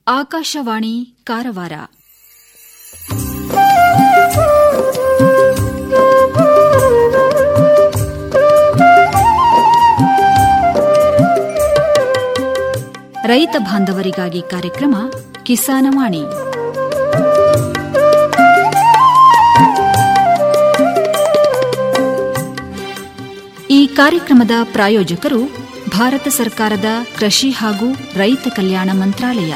ಆಕಾಶವಾಣಿ ಕಾರವಾರ ರೈತ ಬಾಂಧವರಿಗಾಗಿ ಕಾರ್ಯಕ್ರಮ ಕಿಸಾನವಾಣಿ ಈ ಕಾರ್ಯಕ್ರಮದ ಪ್ರಾಯೋಜಕರು ಭಾರತ ಸರ್ಕಾರದ ಕೃಷಿ ಹಾಗೂ ರೈತ ಕಲ್ಯಾಣ ಮಂತ್ರಾಲಯ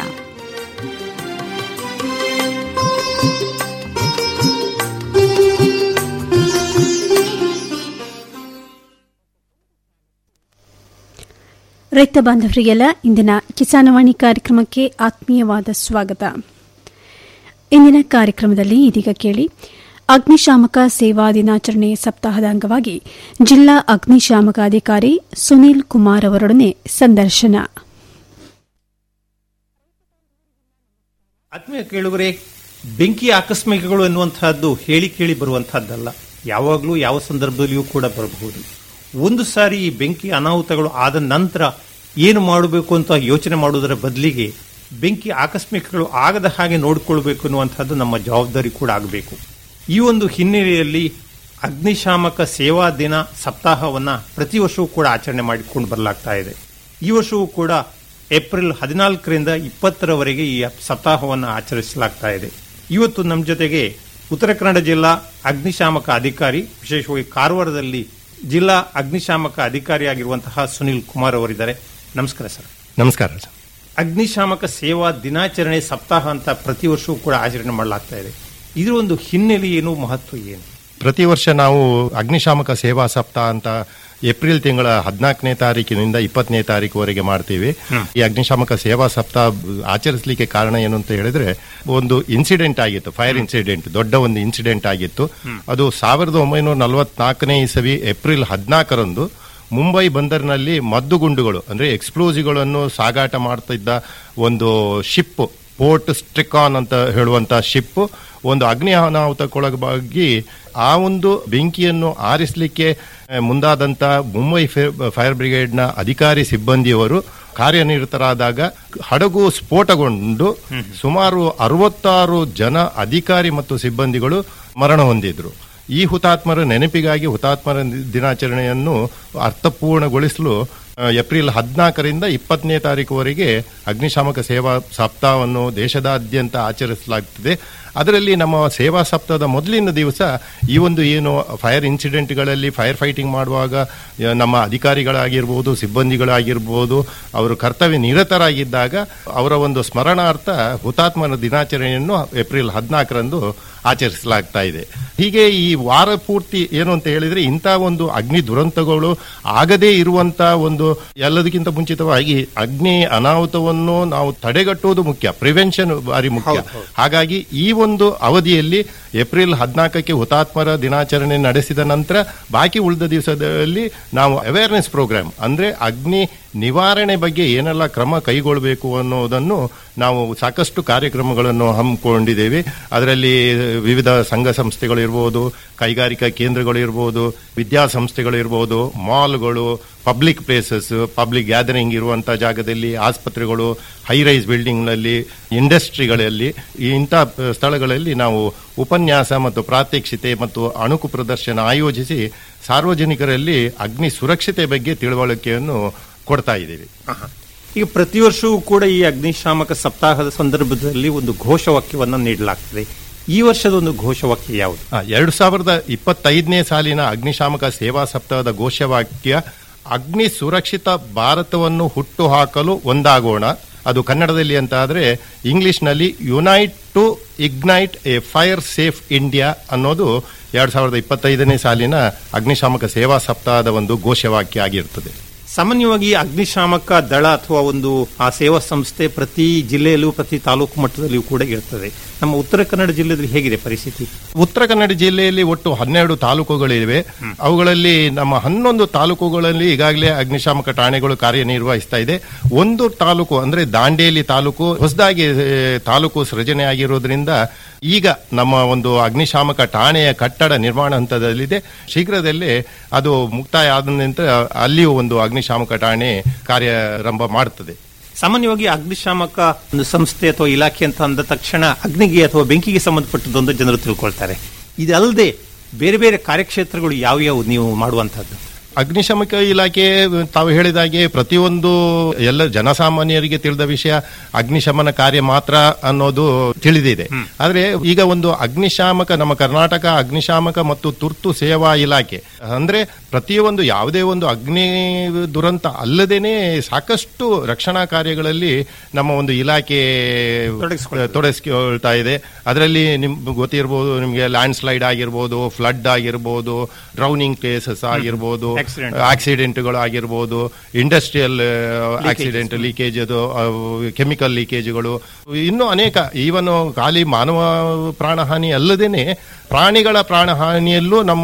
ರೈತ ಬಾಂಧವರಿಗೆಲ್ಲ ಇಂದಿನ ಕಿಸಾನವಾಣಿ ಕಾರ್ಯಕ್ರಮಕ್ಕೆ ಆತ್ಮೀಯವಾದ ಸ್ವಾಗತ ಇಂದಿನ ಕಾರ್ಯಕ್ರಮದಲ್ಲಿ ಇದೀಗ ಕೇಳಿ ಅಗ್ನಿಶಾಮಕ ಸೇವಾ ದಿನಾಚರಣೆ ಸಪ್ತಾಹದ ಅಂಗವಾಗಿ ಜಿಲ್ಲಾ ಅಗ್ನಿಶಾಮಕ ಅಧಿಕಾರಿ ಸುನೀಲ್ ಕುಮಾರ್ ಅವರೊಡನೆ ಸಂದರ್ಶನ ಆತ್ಮೀಯ ಕೇಳುಗರೆ ಬೆಂಕಿ ಆಕಸ್ಮಿಕಗಳು ಎನ್ನುವಂತಹದ್ದು ಹೇಳಿ ಕೇಳಿ ಬರುವಂತಹದ್ದಲ್ಲ ಯಾವಾಗಲೂ ಯಾವ ಸಂದರ್ಭದಲ್ಲಿಯೂ ಕೂಡ ಬರಬಹುದು ಒಂದು ಸಾರಿ ಈ ಬೆಂಕಿ ಅನಾಹುತಗಳು ಆದ ನಂತರ ಏನು ಮಾಡಬೇಕು ಅಂತ ಯೋಚನೆ ಮಾಡುವುದರ ಬದಲಿಗೆ ಬೆಂಕಿ ಆಕಸ್ಮಿಕಗಳು ಆಗದ ಹಾಗೆ ನೋಡಿಕೊಳ್ಬೇಕು ಅನ್ನುವಂಥದ್ದು ನಮ್ಮ ಜವಾಬ್ದಾರಿ ಕೂಡ ಆಗಬೇಕು ಈ ಒಂದು ಹಿನ್ನೆಲೆಯಲ್ಲಿ ಅಗ್ನಿಶಾಮಕ ಸೇವಾ ದಿನ ಸಪ್ತಾಹವನ್ನ ಪ್ರತಿ ವರ್ಷವೂ ಕೂಡ ಆಚರಣೆ ಮಾಡಿಕೊಂಡು ಬರಲಾಗ್ತಾ ಇದೆ ಈ ವರ್ಷವೂ ಕೂಡ ಏಪ್ರಿಲ್ ಹದಿನಾಲ್ಕರಿಂದ ಇಪ್ಪತ್ತರವರೆಗೆ ಈ ಸಪ್ತಾಹವನ್ನು ಆಚರಿಸಲಾಗ್ತಾ ಇದೆ ಇವತ್ತು ನಮ್ಮ ಜೊತೆಗೆ ಉತ್ತರ ಕನ್ನಡ ಜಿಲ್ಲಾ ಅಗ್ನಿಶಾಮಕ ಅಧಿಕಾರಿ ವಿಶೇಷವಾಗಿ ಕಾರವಾರದಲ್ಲಿ ಜಿಲ್ಲಾ ಅಗ್ನಿಶಾಮಕ ಅಧಿಕಾರಿಯಾಗಿರುವಂತಹ ಸುನಿಲ್ ಕುಮಾರ್ ಅವರಿದ್ದಾರೆ ನಮಸ್ಕಾರ ಸರ್ ನಮಸ್ಕಾರ ಸರ್. ಅಗ್ನಿಶಾಮಕ ಸೇವಾ ದಿನಾಚರಣೆ ಸಪ್ತಾಹ ಅಂತ ಪ್ರತಿ ವರ್ಷವೂ ಕೂಡ ಆಚರಣೆ ಮಾಡಲಾಗ್ತಾ ಇದೆ ಇದರ ಒಂದು ಹಿನ್ನೆಲೆ ಏನು ಮಹತ್ವ ಏನು ಪ್ರತಿ ವರ್ಷ ನಾವು ಅಗ್ನಿಶಾಮಕ ಸೇವಾ ಸಪ್ತಾಹ ಅಂತ ಏಪ್ರಿಲ್ ತಿಂಗಳ ಹದಿನಾಲ್ಕನೇ ತಾರೀಕಿನಿಂದ ಇಪ್ಪತ್ತನೇ ತಾರೀಕುವರೆಗೆ ಮಾಡ್ತೀವಿ ಈ ಅಗ್ನಿಶಾಮಕ ಸೇವಾ ಸಪ್ತಾಹ ಆಚರಿಸಲಿಕ್ಕೆ ಕಾರಣ ಏನು ಅಂತ ಹೇಳಿದ್ರೆ ಒಂದು ಇನ್ಸಿಡೆಂಟ್ ಆಗಿತ್ತು ಫೈರ್ ಇನ್ಸಿಡೆಂಟ್ ದೊಡ್ಡ ಒಂದು ಇನ್ಸಿಡೆಂಟ್ ಆಗಿತ್ತು ಅದು ಸಾವಿರದ ಒಂಬೈನೂರ ನಲವತ್ನಾಲ್ಕನೇ ಇಸವಿ ಏಪ್ರಿಲ್ ಹದಿನಾಲ್ಕರಂದು ಮುಂಬೈ ಬಂದರಿನಲ್ಲಿ ಮದ್ದುಗುಂಡುಗಳು ಅಂದ್ರೆ ಎಕ್ಸ್ಪ್ಲೋಸಿವ್ಗಳನ್ನು ಸಾಗಾಟ ಮಾಡ್ತಿದ್ದ ಒಂದು ಶಿಪ್ ಪೋರ್ಟ್ ಸ್ಟ್ರಿಕಾನ್ ಅಂತ ಹೇಳುವಂತ ಶಿಪ್ ಒಂದು ಅಗ್ನಿ ಅನಾಹುತಕ್ಕೊಳಗಾಗಿ ಆ ಒಂದು ಬೆಂಕಿಯನ್ನು ಆರಿಸಲಿಕ್ಕೆ ಮುಂದಾದಂತ ಮುಂಬೈ ಫೈರ್ ಬ್ರಿಗೇಡ್ನ ಅಧಿಕಾರಿ ಸಿಬ್ಬಂದಿಯವರು ಕಾರ್ಯನಿರತರಾದಾಗ ಹಡಗು ಸ್ಫೋಟಗೊಂಡು ಸುಮಾರು ಅರವತ್ತಾರು ಜನ ಅಧಿಕಾರಿ ಮತ್ತು ಸಿಬ್ಬಂದಿಗಳು ಮರಣ ಹೊಂದಿದ್ರು ಈ ಹುತಾತ್ಮರ ನೆನಪಿಗಾಗಿ ಹುತಾತ್ಮರ ದಿನಾಚರಣೆಯನ್ನು ಅರ್ಥಪೂರ್ಣಗೊಳಿಸಲು ಆ, ಏಪ್ರಿಲ್ ಹದಿನಾಲ್ಕರಿಂದ ಇಪ್ಪತ್ತನೇ ತಾರೀಕುವರೆಗೆ ಅಗ್ನಿಶಾಮಕ ಸೇವಾ ಸಪ್ತಾಹವನ್ನು ದೇಶದಾದ್ಯಂತ ಆಚರಿಸಲಾಗುತ್ತದೆ ಅದರಲ್ಲಿ ನಮ್ಮ ಸೇವಾ ಸಪ್ತಾಹದ ಮೊದಲಿನ ದಿವಸ ಈ ಒಂದು ಏನು ಫೈರ್ ಇನ್ಸಿಡೆಂಟ್ಗಳಲ್ಲಿ ಫೈರ್ ಫೈಟಿಂಗ್ ಮಾಡುವಾಗ ಆ, ನಮ್ಮ ಅಧಿಕಾರಿಗಳಾಗಿರ್ಬೋದು ಸಿಬ್ಬಂದಿಗಳಾಗಿರ್ಬೋದು ಅವರು ಕರ್ತವ್ಯ ನಿರತರಾಗಿದ್ದಾಗ ಅವರ ಒಂದು ಸ್ಮರಣಾರ್ಥ ಹುತಾತ್ಮನ ದಿನಾಚರಣೆಯನ್ನು ಏಪ್ರಿಲ್ ಹದಿನಾಲ್ಕರಂದು ಆಚರಿಸಲಾಗ್ತಾ ಇದೆ ಹೀಗೆ ಈ ವಾರ ಪೂರ್ತಿ ಏನು ಅಂತ ಹೇಳಿದ್ರೆ ಇಂಥ ಒಂದು ಅಗ್ನಿ ದುರಂತಗಳು ಆಗದೇ ಇರುವಂತ ಒಂದು ಎಲ್ಲದಕ್ಕಿಂತ ಮುಂಚಿತವಾಗಿ ಅಗ್ನಿ ಅನಾಹುತವನ್ನು ನಾವು ತಡೆಗಟ್ಟುವುದು ಮುಖ್ಯ ಪ್ರಿವೆನ್ಷನ್ ಬಾರಿ ಮುಖ್ಯ ಹಾಗಾಗಿ ಈ ಒಂದು ಅವಧಿಯಲ್ಲಿ ಏಪ್ರಿಲ್ ಹದಿನಾಲ್ಕಕ್ಕೆ ಹುತಾತ್ಮರ ದಿನಾಚರಣೆ ನಡೆಸಿದ ನಂತರ ಬಾಕಿ ಉಳಿದ ದಿವಸದಲ್ಲಿ ನಾವು ಅವೇರ್ನೆಸ್ ಪ್ರೋಗ್ರಾಮ್ ಅಂದ್ರೆ ಅಗ್ನಿ ನಿವಾರಣೆ ಬಗ್ಗೆ ಏನೆಲ್ಲ ಕ್ರಮ ಕೈಗೊಳ್ಳಬೇಕು ಅನ್ನೋದನ್ನು ನಾವು ಸಾಕಷ್ಟು ಕಾರ್ಯಕ್ರಮಗಳನ್ನು ಹಮ್ಮಿಕೊಂಡಿದ್ದೇವೆ ಅದರಲ್ಲಿ ವಿವಿಧ ಸಂಘ ಸಂಸ್ಥೆಗಳಿರ್ಬೋದು ಕೈಗಾರಿಕಾ ಕೇಂದ್ರಗಳಿರ್ಬೋದು ವಿದ್ಯಾಸಂಸ್ಥೆಗಳಿರ್ಬೋದು ಮಾಲ್ಗಳು ಪಬ್ಲಿಕ್ ಪ್ಲೇಸಸ್ ಪಬ್ಲಿಕ್ ಗ್ಯಾದರಿಂಗ್ ಇರುವಂತಹ ಜಾಗದಲ್ಲಿ ಆಸ್ಪತ್ರೆಗಳು ಹೈರೈಸ್ ಬಿಲ್ಡಿಂಗ್ನಲ್ಲಿ ಇಂಡಸ್ಟ್ರಿಗಳಲ್ಲಿ ಇಂಥ ಸ್ಥಳಗಳಲ್ಲಿ ನಾವು ಉಪನ್ಯಾಸ ಮತ್ತು ಪ್ರಾತ್ಯಕ್ಷಿತೆ ಮತ್ತು ಅಣುಕು ಪ್ರದರ್ಶನ ಆಯೋಜಿಸಿ ಸಾರ್ವಜನಿಕರಲ್ಲಿ ಅಗ್ನಿ ಸುರಕ್ಷತೆ ಬಗ್ಗೆ ತಿಳುವಳಿಕೆಯನ್ನು ಕೊಡ್ತಾ ಇದ್ದೀವಿ ಆಹಾ. ಈಗ ಪ್ರತಿ ವರ್ಷವೂ ಕೂಡ ಈ ಅಗ್ನಿಶಾಮಕ ಸಪ್ತಾಹದ ಸಂದರ್ಭದಲ್ಲಿ ಒಂದು ಘೋಷವಾಕ್ಯವನ್ನು ನೀಡಲಾಗ್ತದೆ ಈ ವರ್ಷದ ಒಂದು ಘೋಷವಾಕ್ಯ ಯಾವುದು ಆ, ಎರಡು ಸಾವಿರದ ಇಪ್ಪತ್ತೈದನೇ ಸಾಲಿನ ಅಗ್ನಿಶಾಮಕ ಸೇವಾ ಸಪ್ತಾಹದ ಘೋಷವಾಕ್ಯ ಅಗ್ನಿ ಸುರಕ್ಷಿತ ಭಾರತವನ್ನು ಹುಟ್ಟು ಹಾಕಲು ಒಂದಾಗೋಣ ಅದು ಕನ್ನಡದಲ್ಲಿ ಅಂತ ಆದ್ರೆ ಇಂಗ್ಲಿಷ್ನಲ್ಲಿ unite to ignite a fire safe India ಅನ್ನೋದು ಎರಡ್ ಸಾವಿರದ ಇಪ್ಪತ್ತೈದನೇ ಸಾಲಿನ ಅಗ್ನಿಶಾಮಕ ಸೇವಾ ಸಪ್ತಾಹದ ಒಂದು ಘೋಷವಾಕ್ಯ ಆಗಿರ್ತದೆ ಸಾಮಾನ್ಯವಾಗಿ ಅಗ್ನಿಶಾಮಕ ದಳ ಅಥವಾ ಒಂದು ಆ ಸೇವಾ ಸಂಸ್ಥೆ ಪ್ರತಿ ಜಿಲ್ಲೆಯಲ್ಲೂ ಪ್ರತಿ ತಾಲೂಕು ಮಟ್ಟದಲ್ಲಿಯೂ ಕೂಡ ಇರ್ತದೆ ನಮ್ಮ ಉತ್ತರ ಕನ್ನಡ ಜಿಲ್ಲೆಯಲ್ಲಿ ಹೇಗಿದೆ ಪರಿಸ್ಥಿತಿ ಉತ್ತರ ಕನ್ನಡ ಜಿಲ್ಲೆಯಲ್ಲಿ ಒಟ್ಟು ಹನ್ನೆರಡು ತಾಲೂಕುಗಳಿವೆ ಅವುಗಳಲ್ಲಿ ನಮ್ಮ ಹನ್ನೊಂದು ತಾಲೂಕುಗಳಲ್ಲಿ ಈಗಾಗಲೇ ಅಗ್ನಿಶಾಮಕ ಠಾಣೆಗಳು ಕಾರ್ಯನಿರ್ವಹಿಸ್ತಾ ಇದೆ ಒಂದು ತಾಲೂಕು ಅಂದ್ರೆ ದಾಂಡೇಲಿ ತಾಲೂಕು ಹೊಸದಾಗಿ ಆ, ತಾಲೂಕು ಸೃಜನೆ ಆಗಿರೋದ್ರಿಂದ ಈಗ ನಮ್ಮ ಒಂದು ಅಗ್ನಿಶಾಮಕ ಠಾಣೆಯ ಕಟ್ಟಡ ನಿರ್ಮಾಣ ಹಂತದಲ್ಲಿದೆ ಶೀಘ್ರದಲ್ಲೇ ಅದು ಮುಕ್ತಾಯ ಆದ ನಂತರ ಅಲ್ಲಿಯೂ ಒಂದು ಅಗ್ನಿಶಾಮಕ ಠಾಣೆ ಕಾರ್ಯಾರಂಭ ಮಾಡುತ್ತದೆ ಸಾಮಾನ್ಯವಾಗಿ ಅಗ್ನಿಶಾಮಕ ಒಂದು ಸಂಸ್ಥೆ ಅಥವಾ ಇಲಾಖೆ ಅಂತ ಅಂದ ತಕ್ಷಣ ಅಗ್ನಿಗೆ ಅಥವಾ ಬೆಂಕಿಗೆ ಸಂಬಂಧಪಟ್ಟದ್ದೊಂದು ಜನರು ತಿಳ್ಕೊಳ್ತಾರೆ ಇದಲ್ಲದೆ ಬೇರೆ ಬೇರೆ ಕಾರ್ಯಕ್ಷೇತ್ರಗಳು ಯಾವ್ಯಾವು ನೀವು ಮಾಡುವಂತಹದ್ದು ಅಗ್ನಿಶಾಮಕ ಇಲಾಖೆ ತಾವು ಹೇಳಿದಾಗೆ ಪ್ರತಿಯೊಂದು ಎಲ್ಲ ಜನಸಾಮಾನ್ಯರಿಗೆ ತಿಳಿದ ವಿಷಯ ಅಗ್ನಿಶಮನ ಕಾರ್ಯ ಮಾತ್ರ ಅನ್ನೋದು ತಿಳಿದಿದೆ ಆದ್ರೆ ಈಗ ಒಂದು ಅಗ್ನಿಶಾಮಕ ನಮ್ಮ ಕರ್ನಾಟಕ ಅಗ್ನಿಶಾಮಕ ಮತ್ತು ತುರ್ತು ಸೇವಾ ಇಲಾಖೆ ಅಂದ್ರೆ ಪ್ರತಿಯೊಂದು ಯಾವುದೇ ಒಂದು ಅಗ್ನಿ ದುರಂತ ಅಲ್ಲದೇನೆ ಸಾಕಷ್ಟು ರಕ್ಷಣಾ ಕಾರ್ಯಗಳಲ್ಲಿ ನಮ್ಮ ಒಂದು ಇಲಾಖೆ ತೊಡಗಿಸ್ಕೊಳ್ತದೆ. ತೊಡಗಿಸ್ಕೊಳ್ತಾ ಇದೆ ಅದರಲ್ಲಿ ನಿಮ್ಗೆ ಗೊತ್ತಿರ್ಬೋದು ನಿಮಗೆ ಲ್ಯಾಂಡ್ ಸ್ಲೈಡ್ ಆಗಿರ್ಬೋದು ಫ್ಲಡ್ ಆಗಿರ್ಬೋದು ಡ್ರೌನಿಂಗ್ ಕೇಸಸ್ ಆಗಿರ್ಬೋದು Accident. ಆಕ್ಸಿಡೆಂಟ್ಗಳು ಆಗಿರ್ಬೋದು ಇಂಡಸ್ಟ್ರಿಯಲ್ ಆಕ್ಸಿಡೆಂಟ್ ಲೀಕೇಜ್ ಅದು ಕೆಮಿಕಲ್ ಲೀಕೇಜ್ಗಳು ಇನ್ನೂ ಅನೇಕ ಈವನ್ ಖಾಲಿ ಮಾನವ ಪ್ರಾಣಹಾನಿ ಅಲ್ಲದೇನೆ ಪ್ರಾಣಿಗಳ ಪ್ರಾಣಹಾನಿಯಲ್ಲೂ ನಮ್ಮ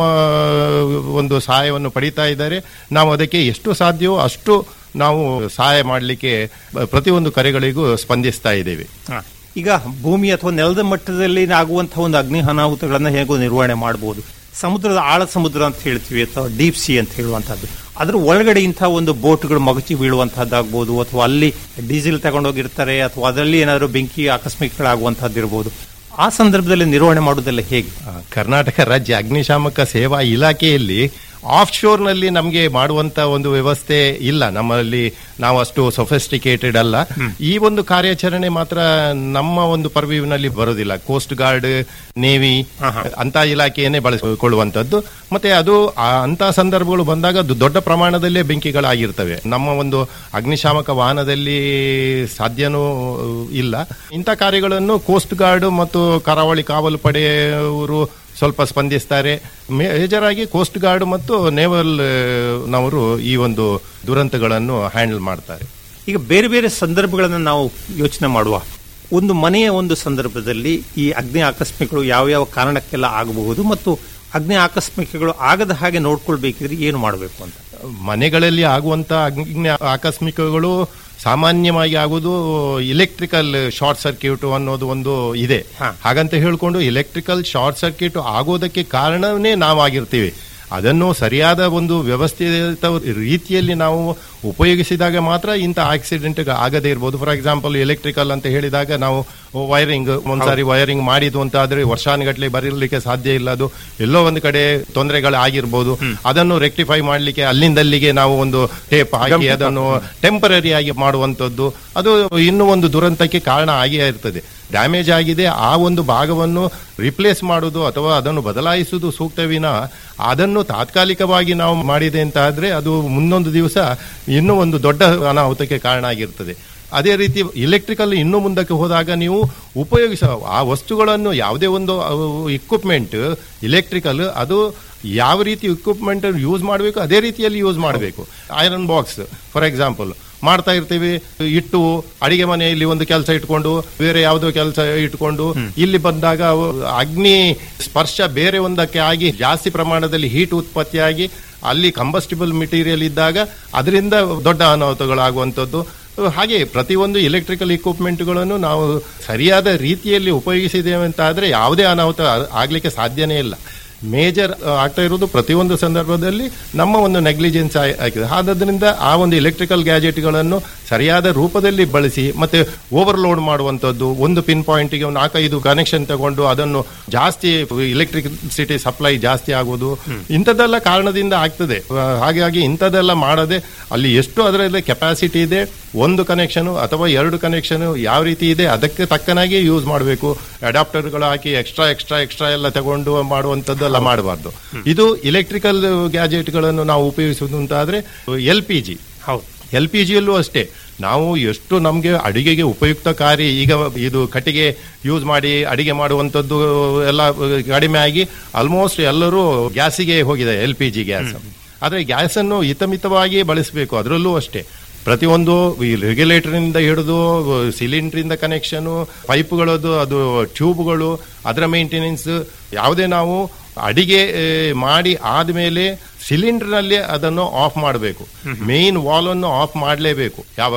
ಒಂದು ಸಹಾಯವನ್ನು ಪಡಿತಾ ಇದ್ದಾರೆ ನಾವು ಅದಕ್ಕೆ ಎಷ್ಟು ಸಾಧ್ಯವೋ ಅಷ್ಟು ನಾವು ಸಹಾಯ ಮಾಡಲಿಕ್ಕೆ ಪ್ರತಿಯೊಂದು ಕರೆಗಳಿಗೂ ಸ್ಪಂದಿಸ್ತಾ ಇದ್ದೇವೆ ಹ. ಈಗ ಭೂಮಿ ಅಥವಾ ನೆಲದ ಮಟ್ಟದಲ್ಲಿ ಆಗುವಂತಹ ಒಂದು ಅಗ್ನಿ ಅನಾಹುತಗಳನ್ನ ಹೇಗೋ ನಿರ್ವಹಣೆ ಮಾಡಬಹುದು ಸಮುದ್ರದ ಆಳ ಸಮುದ್ರ ಅಂತ ಹೇಳ್ತೀವಿ ಅಥವಾ ಡೀಪ್ ಸಿ ಅಂತ ಹೇಳುವಂತಹದ್ದು ಅದ್ರ ಒಳಗಡೆ ಇಂತಹ ಒಂದು ಬೋಟ್ಗಳು ಮಗಚಿ ಬೀಳುವಂತಹದ್ದಾಗ್ಬೋದು ಅಥವಾ ಅಲ್ಲಿ ಡೀಸೆಲ್ ತಗೊಂಡೋಗಿರ್ತಾರೆ ಅಥವಾ ಅದರಲ್ಲಿ ಏನಾದರೂ ಬೆಂಕಿ ಆಕಸ್ಮಿಕಗಳಾಗುವಂತಹದ್ದು ಇರ್ಬೋದು ಆ ಸಂದರ್ಭದಲ್ಲಿ ನಿರ್ವಹಣೆ ಮಾಡುವುದೆಲ್ಲ ಹೇಗೆ ಆ, ಕರ್ನಾಟಕ ರಾಜ್ಯ ಅಗ್ನಿಶಾಮಕ ಸೇವಾ ಇಲಾಖೆಯಲ್ಲಿ ಆಫ್ ಶೋರ್ನಲ್ಲಿ ನಮಗೆ ಮಾಡುವಂತ ಒಂದು ವ್ಯವಸ್ಥೆ ಇಲ್ಲ ನಮ್ಮಲ್ಲಿ ನಾವು ಅಷ್ಟು ಸೊಫಿಸ್ಟಿಕೇಟೆಡ್ ಅಲ್ಲ ಈ ಒಂದು ಕಾರ್ಯಾಚರಣೆ ಮಾತ್ರ ನಮ್ಮ ಒಂದು ಪರ್ವ್ಯೂನಲ್ಲಿ ಬರೋದಿಲ್ಲ ಕೋಸ್ಟ್ ಗಾರ್ಡ್ ನೇವಿ ಅಂತ ಇಲಾಖೆಯನ್ನೇ ಬಳಸಿಕೊಳ್ಳುವಂತದ್ದು ಮತ್ತೆ ಅದು ಆ ಅಂತ ಸಂದರ್ಭಗಳು ಬಂದಾಗ ಅದು ದೊಡ್ಡ ಪ್ರಮಾಣದಲ್ಲೇ ಬೆಂಕಿಗಳಾಗಿರ್ತವೆ ನಮ್ಮ ಒಂದು ಅಗ್ನಿಶಾಮಕ ವಾಹನದಲ್ಲಿ ಸಾಧ್ಯನೂ ಇಲ್ಲ ಇಂಥ ಕಾರ್ಯಗಳನ್ನು ಕೋಸ್ಟ್ ಗಾರ್ಡ್ ಮತ್ತು ಕರಾವಳಿ ಕಾವಲು ಪಡೆಯವರು ಸ್ವಲ್ಪ ಸ್ಪಂದಿಸ್ತಾರೆ ಮೇಜರ್ ಆಗಿ ಕೋಸ್ಟ್ ಗಾರ್ಡ್ ಮತ್ತು ನೇವಲ್ ನವರು ಈ ಒಂದು ದುರಂತಗಳನ್ನು ಹ್ಯಾಂಡಲ್ ಮಾಡ್ತಾರೆ ಈಗ ಬೇರೆ ಬೇರೆ ಸಂದರ್ಭಗಳನ್ನು ನಾವು ಯೋಚನೆ ಮಾಡುವ ಒಂದು ಮನೆಯ ಒಂದು ಸಂದರ್ಭದಲ್ಲಿ ಈ ಅಗ್ನಿ ಆಕಸ್ಮಿಕಗಳು ಯಾವ ಯಾವ ಕಾರಣಕ್ಕೆಲ್ಲ ಆಗಬಹುದು ಮತ್ತು ಅಗ್ನಿ ಆಕಸ್ಮಿಕಗಳು ಆಗದ ಹಾಗೆ ನೋಡ್ಕೊಳ್ಬೇಕಿದ್ರೆ ಏನು ಮಾಡಬೇಕು ಅಂತ ಮನೆಗಳಲ್ಲಿ ಆಗುವಂತ ಅಗ್ನಿ ಆಕಸ್ಮಿಕಗಳು ಸಾಮಾನ್ಯವಾಗಿ ಆಗುವುದು ಇಲೆಕ್ಟ್ರಿಕಲ್ ಶಾರ್ಟ್ ಸರ್ಕ್ಯೂಟ್ ಅನ್ನೋದು ಒಂದು ಇದೆ ಹಾ. ಹಾಗಂತ ಹೇಳ್ಕೊಂಡು ಇಲೆಕ್ಟ್ರಿಕಲ್ ಶಾರ್ಟ್ ಸರ್ಕ್ಯೂಟ್ ಆಗೋದಕ್ಕೆ ಕಾರಣವೇ ನಾವಾಗಿರ್ತೀವಿ ಅದನ್ನು ಸರಿಯಾದ ಒಂದು ವ್ಯವಸ್ಥಿತ ರೀತಿಯಲ್ಲಿ ನಾವು ಉಪಯೋಗಿಸಿದಾಗ ಮಾತ್ರ ಇಂಥ ಆಕ್ಸಿಡೆಂಟ್ ಆಗದೇ ಇರ್ಬೋದು ಫಾರ್ ಎಕ್ಸಾಂಪಲ್ ಎಲೆಕ್ಟ್ರಿಕಲ್ ಅಂತ ಹೇಳಿದಾಗ ನಾವು ವೈರಿಂಗ್ ಒಂದ್ಸಾರಿ ವೈರಿಂಗ್ ಮಾಡಿದ್ದು ಅಂತ ಆದ್ರೆ ವರ್ಷಾನುಗಟ್ಲೆ ಬರಲಿಕ್ಕೆ ಸಾಧ್ಯ ಇಲ್ಲ ಅದು ಎಲ್ಲೋ ಒಂದು ಕಡೆ ತೊಂದರೆಗಳು ಆಗಿರ್ಬೋದು ಅದನ್ನು ರೆಕ್ಟಿಫೈ ಮಾಡಲಿಕ್ಕೆ ಅಲ್ಲಿಂದಲ್ಲಿಗೆ ನಾವು ಒಂದು ಟೇಪ್ ಹಾಕಿ ಅದನ್ನು ಟೆಂಪರರಿ ಆಗಿ ಮಾಡುವಂತದ್ದು ಅದು ಇನ್ನೂ ಒಂದು ದುರಂತಕ್ಕೆ ಕಾರಣ ಆಗಿಯೇ ಇರ್ತದೆ ಡ್ಯಾಮೇಜ್ ಆಗಿದೆ ಆ ಒಂದು ಭಾಗವನ್ನು ರಿಪ್ಲೇಸ್ ಮಾಡುವುದು ಅಥವಾ ಅದನ್ನು ಬದಲಾಯಿಸುವುದು ಸೂಕ್ತವಿನ ಅದನ್ನು ತಾತ್ಕಾಲಿಕವಾಗಿ ನಾವು ಮಾಡಿದೆ ಅಂತ ಆದ್ರೆ ಅದು ಮುಂದೊಂದು ದಿವಸ ಇನ್ನೂ ಒಂದು ದೊಡ್ಡ ಅನಾಹುತಕ್ಕೆ ಕಾರಣ ಆಗಿರ್ತದೆ ಅದೇ ರೀತಿ ಇಲೆಕ್ಟ್ರಿಕಲ್ ಇನ್ನು ಮುಂದಕ್ಕೆ ಹೋದಾಗ ನೀವು ಉಪಯೋಗಿಸ ಆ ವಸ್ತುಗಳನ್ನು ಯಾವುದೇ ಒಂದು ಇಕ್ವಿಪ್ಮೆಂಟ್ ಇಲೆಕ್ಟ್ರಿಕಲ್ ಅದು ಯಾವ ರೀತಿ ಇಕ್ವಿಪ್ಮೆಂಟ್ ಯೂಸ್ ಮಾಡಬೇಕು ಅದೇ ರೀತಿಯಲ್ಲಿ ಯೂಸ್ ಮಾಡಬೇಕು ಐರನ್ ಬಾಕ್ಸ್ ಫಾರ್ ಎಕ್ಸಾಂಪಲ್ ಮಾಡ್ತಾ ಇರ್ತೀವಿ ಇಟ್ಟು ಅಡಿಗೆ ಮನೆಯಲ್ಲಿ ಒಂದು ಕೆಲಸ ಇಟ್ಕೊಂಡು ಬೇರೆ ಯಾವುದೋ ಕೆಲಸ ಇಟ್ಕೊಂಡು ಇಲ್ಲಿ ಬಂದಾಗ ಅವು ಅಗ್ನಿ ಸ್ಪರ್ಶ ಬೇರೆ ಒಂದಕ್ಕೆ ಆಗಿ ಜಾಸ್ತಿ ಪ್ರಮಾಣದಲ್ಲಿ ಹೀಟ್ ಉತ್ಪತ್ತಿಯಾಗಿ ಅಲ್ಲಿ ಕಂಬಸ್ಟಿಬಲ್ ಮೆಟೀರಿಯಲ್ ಇದ್ದಾಗ ಅದರಿಂದ ದೊಡ್ಡ ಅನಾಹುತಗಳಾಗುವಂಥದ್ದು ಹಾಗೆ ಪ್ರತಿಯೊಂದು ಎಲೆಕ್ಟ್ರಿಕಲ್ ಇಕ್ವಿಪ್ಮೆಂಟ್ಗಳನ್ನು ನಾವು ಸರಿಯಾದ ರೀತಿಯಲ್ಲಿ ಉಪಯೋಗಿಸಿದ್ದೇವೆ ಅಂತ ಆದ್ರೆ ಯಾವುದೇ ಅನಾಹುತ ಆಗ್ಲಿಕ್ಕೆ ಸಾಧ್ಯನೇ ಇಲ್ಲ ಮೇಜರ್ ಆಗ್ತಾ ಇರೋದು ಪ್ರತಿಯೊಂದು ಸಂದರ್ಭದಲ್ಲಿ ನಮ್ಮ ಒಂದು ನೆಗ್ಲಿಜೆನ್ಸ್ ಆಗಿದೆ ಆದ್ರಿಂದ ಆ ಒಂದು ಎಲೆಕ್ಟ್ರಿಕಲ್ ಗ್ಯಾಜೆಟ್ಗಳನ್ನು ಸರಿಯಾದ ರೂಪದಲ್ಲಿ ಬಳಸಿ ಮತ್ತೆ ಓವರ್ಲೋಡ್ ಮಾಡುವಂತದ್ದು ಒಂದು ಪಿನ್ ಪಾಯಿಂಟ್ಗೆ ಒಂದು ನಾಲ್ಕೈದು ಕನೆಕ್ಷನ್ ತಗೊಂಡು ಅದನ್ನು ಜಾಸ್ತಿ ಎಲೆಕ್ಟ್ರಿಸಿಟಿ ಸಪ್ಲೈ ಜಾಸ್ತಿ ಆಗುವುದು ಇಂಥದ್ದೆಲ್ಲ ಕಾರಣದಿಂದ ಆಗ್ತದೆ ಆ, ಹಾಗಾಗಿ ಇಂಥದ್ದೆಲ್ಲ ಮಾಡದೆ ಅಲ್ಲಿ ಎಷ್ಟು ಅದರಲ್ಲಿ ಕೆಪಾಸಿಟಿ ಇದೆ ಒಂದು ಕನೆಕ್ಷನ್ ಅಥವಾ ಎರಡು ಕನೆಕ್ಷನ್ ಯಾವ ರೀತಿ ಇದೆ ಅದಕ್ಕೆ ತಕ್ಕನಾಗಿ ಯೂಸ್ ಮಾಡಬೇಕು ಅಡಾಪ್ಟರ್ಗಳು ಹಾಕಿ ಎಕ್ಸ್ಟ್ರಾ ಎಕ್ಸ್ಟ್ರಾ ಎಕ್ಸ್ಟ್ರಾ ಎಲ್ಲ ತಗೊಂಡು ಮಾಡುವಂತದ್ದೆಲ್ಲ ಮಾಡಬಾರ್ದು ಇದು ಇಲೆಕ್ಟ್ರಿಕಲ್ ಗ್ಯಾಜೆಟ್ಗಳನ್ನು ನಾವು ಉಪಯೋಗಿಸುವುದು ಅಂತ ಆದ್ರೆ ಎಲ್ ಪಿ ಜಿ ಹೌದು ಎಲ್ ಪಿ ಜಿಯಲ್ಲೂ ಅಷ್ಟೇ ನಾವು ಎಷ್ಟು ನಮಗೆ ಅಡಿಗೆಗೆ ಉಪಯುಕ್ತಕಾರಿ ಈಗ ಇದು ಕಟ್ಟಿಗೆ ಯೂಸ್ ಮಾಡಿ ಅಡಿಗೆ ಮಾಡುವಂಥದ್ದು ಎಲ್ಲ ಕಡಿಮೆ ಆಗಿ ಆಲ್ಮೋಸ್ಟ್ ಎಲ್ಲರೂ ಗ್ಯಾಸಿಗೆ ಹೋಗಿದೆ ಎಲ್ ಪಿ ಜಿ ಗ್ಯಾಸ್ ಆದರೆ ಗ್ಯಾಸ್ ಅನ್ನು ಹಿತಮಿತವಾಗಿ ಬಳಸಬೇಕು ಅದರಲ್ಲೂ ಅಷ್ಟೇ ಪ್ರತಿಯೊಂದು ಈ ರೆಗ್ಯುಲೇಟರ್ನಿಂದ ಹಿಡಿದು ಸಿಲಿಂಡರ್ ಕನೆಕ್ಷನ್ ಪೈಪ್ಗಳದ್ದು ಅದು ಟ್ಯೂಬ್ಗಳು ಅದರ ಮೇಂಟೆನೆನ್ಸ್ ಯಾವುದೇ ನಾವು ಅಡಿಗೆ ಆ, ಮಾಡಿ ಆದ್ಮೇಲೆ ಸಿಲಿಂಡರ್ ನಲ್ಲಿ ಅದನ್ನು ಆಫ್ ಮಾಡಬೇಕು ಮೇನ್ ವಾಲ್ ಅನ್ನು ಆಫ್ ಮಾಡಲೇಬೇಕು ಯಾವಾಗಲೂ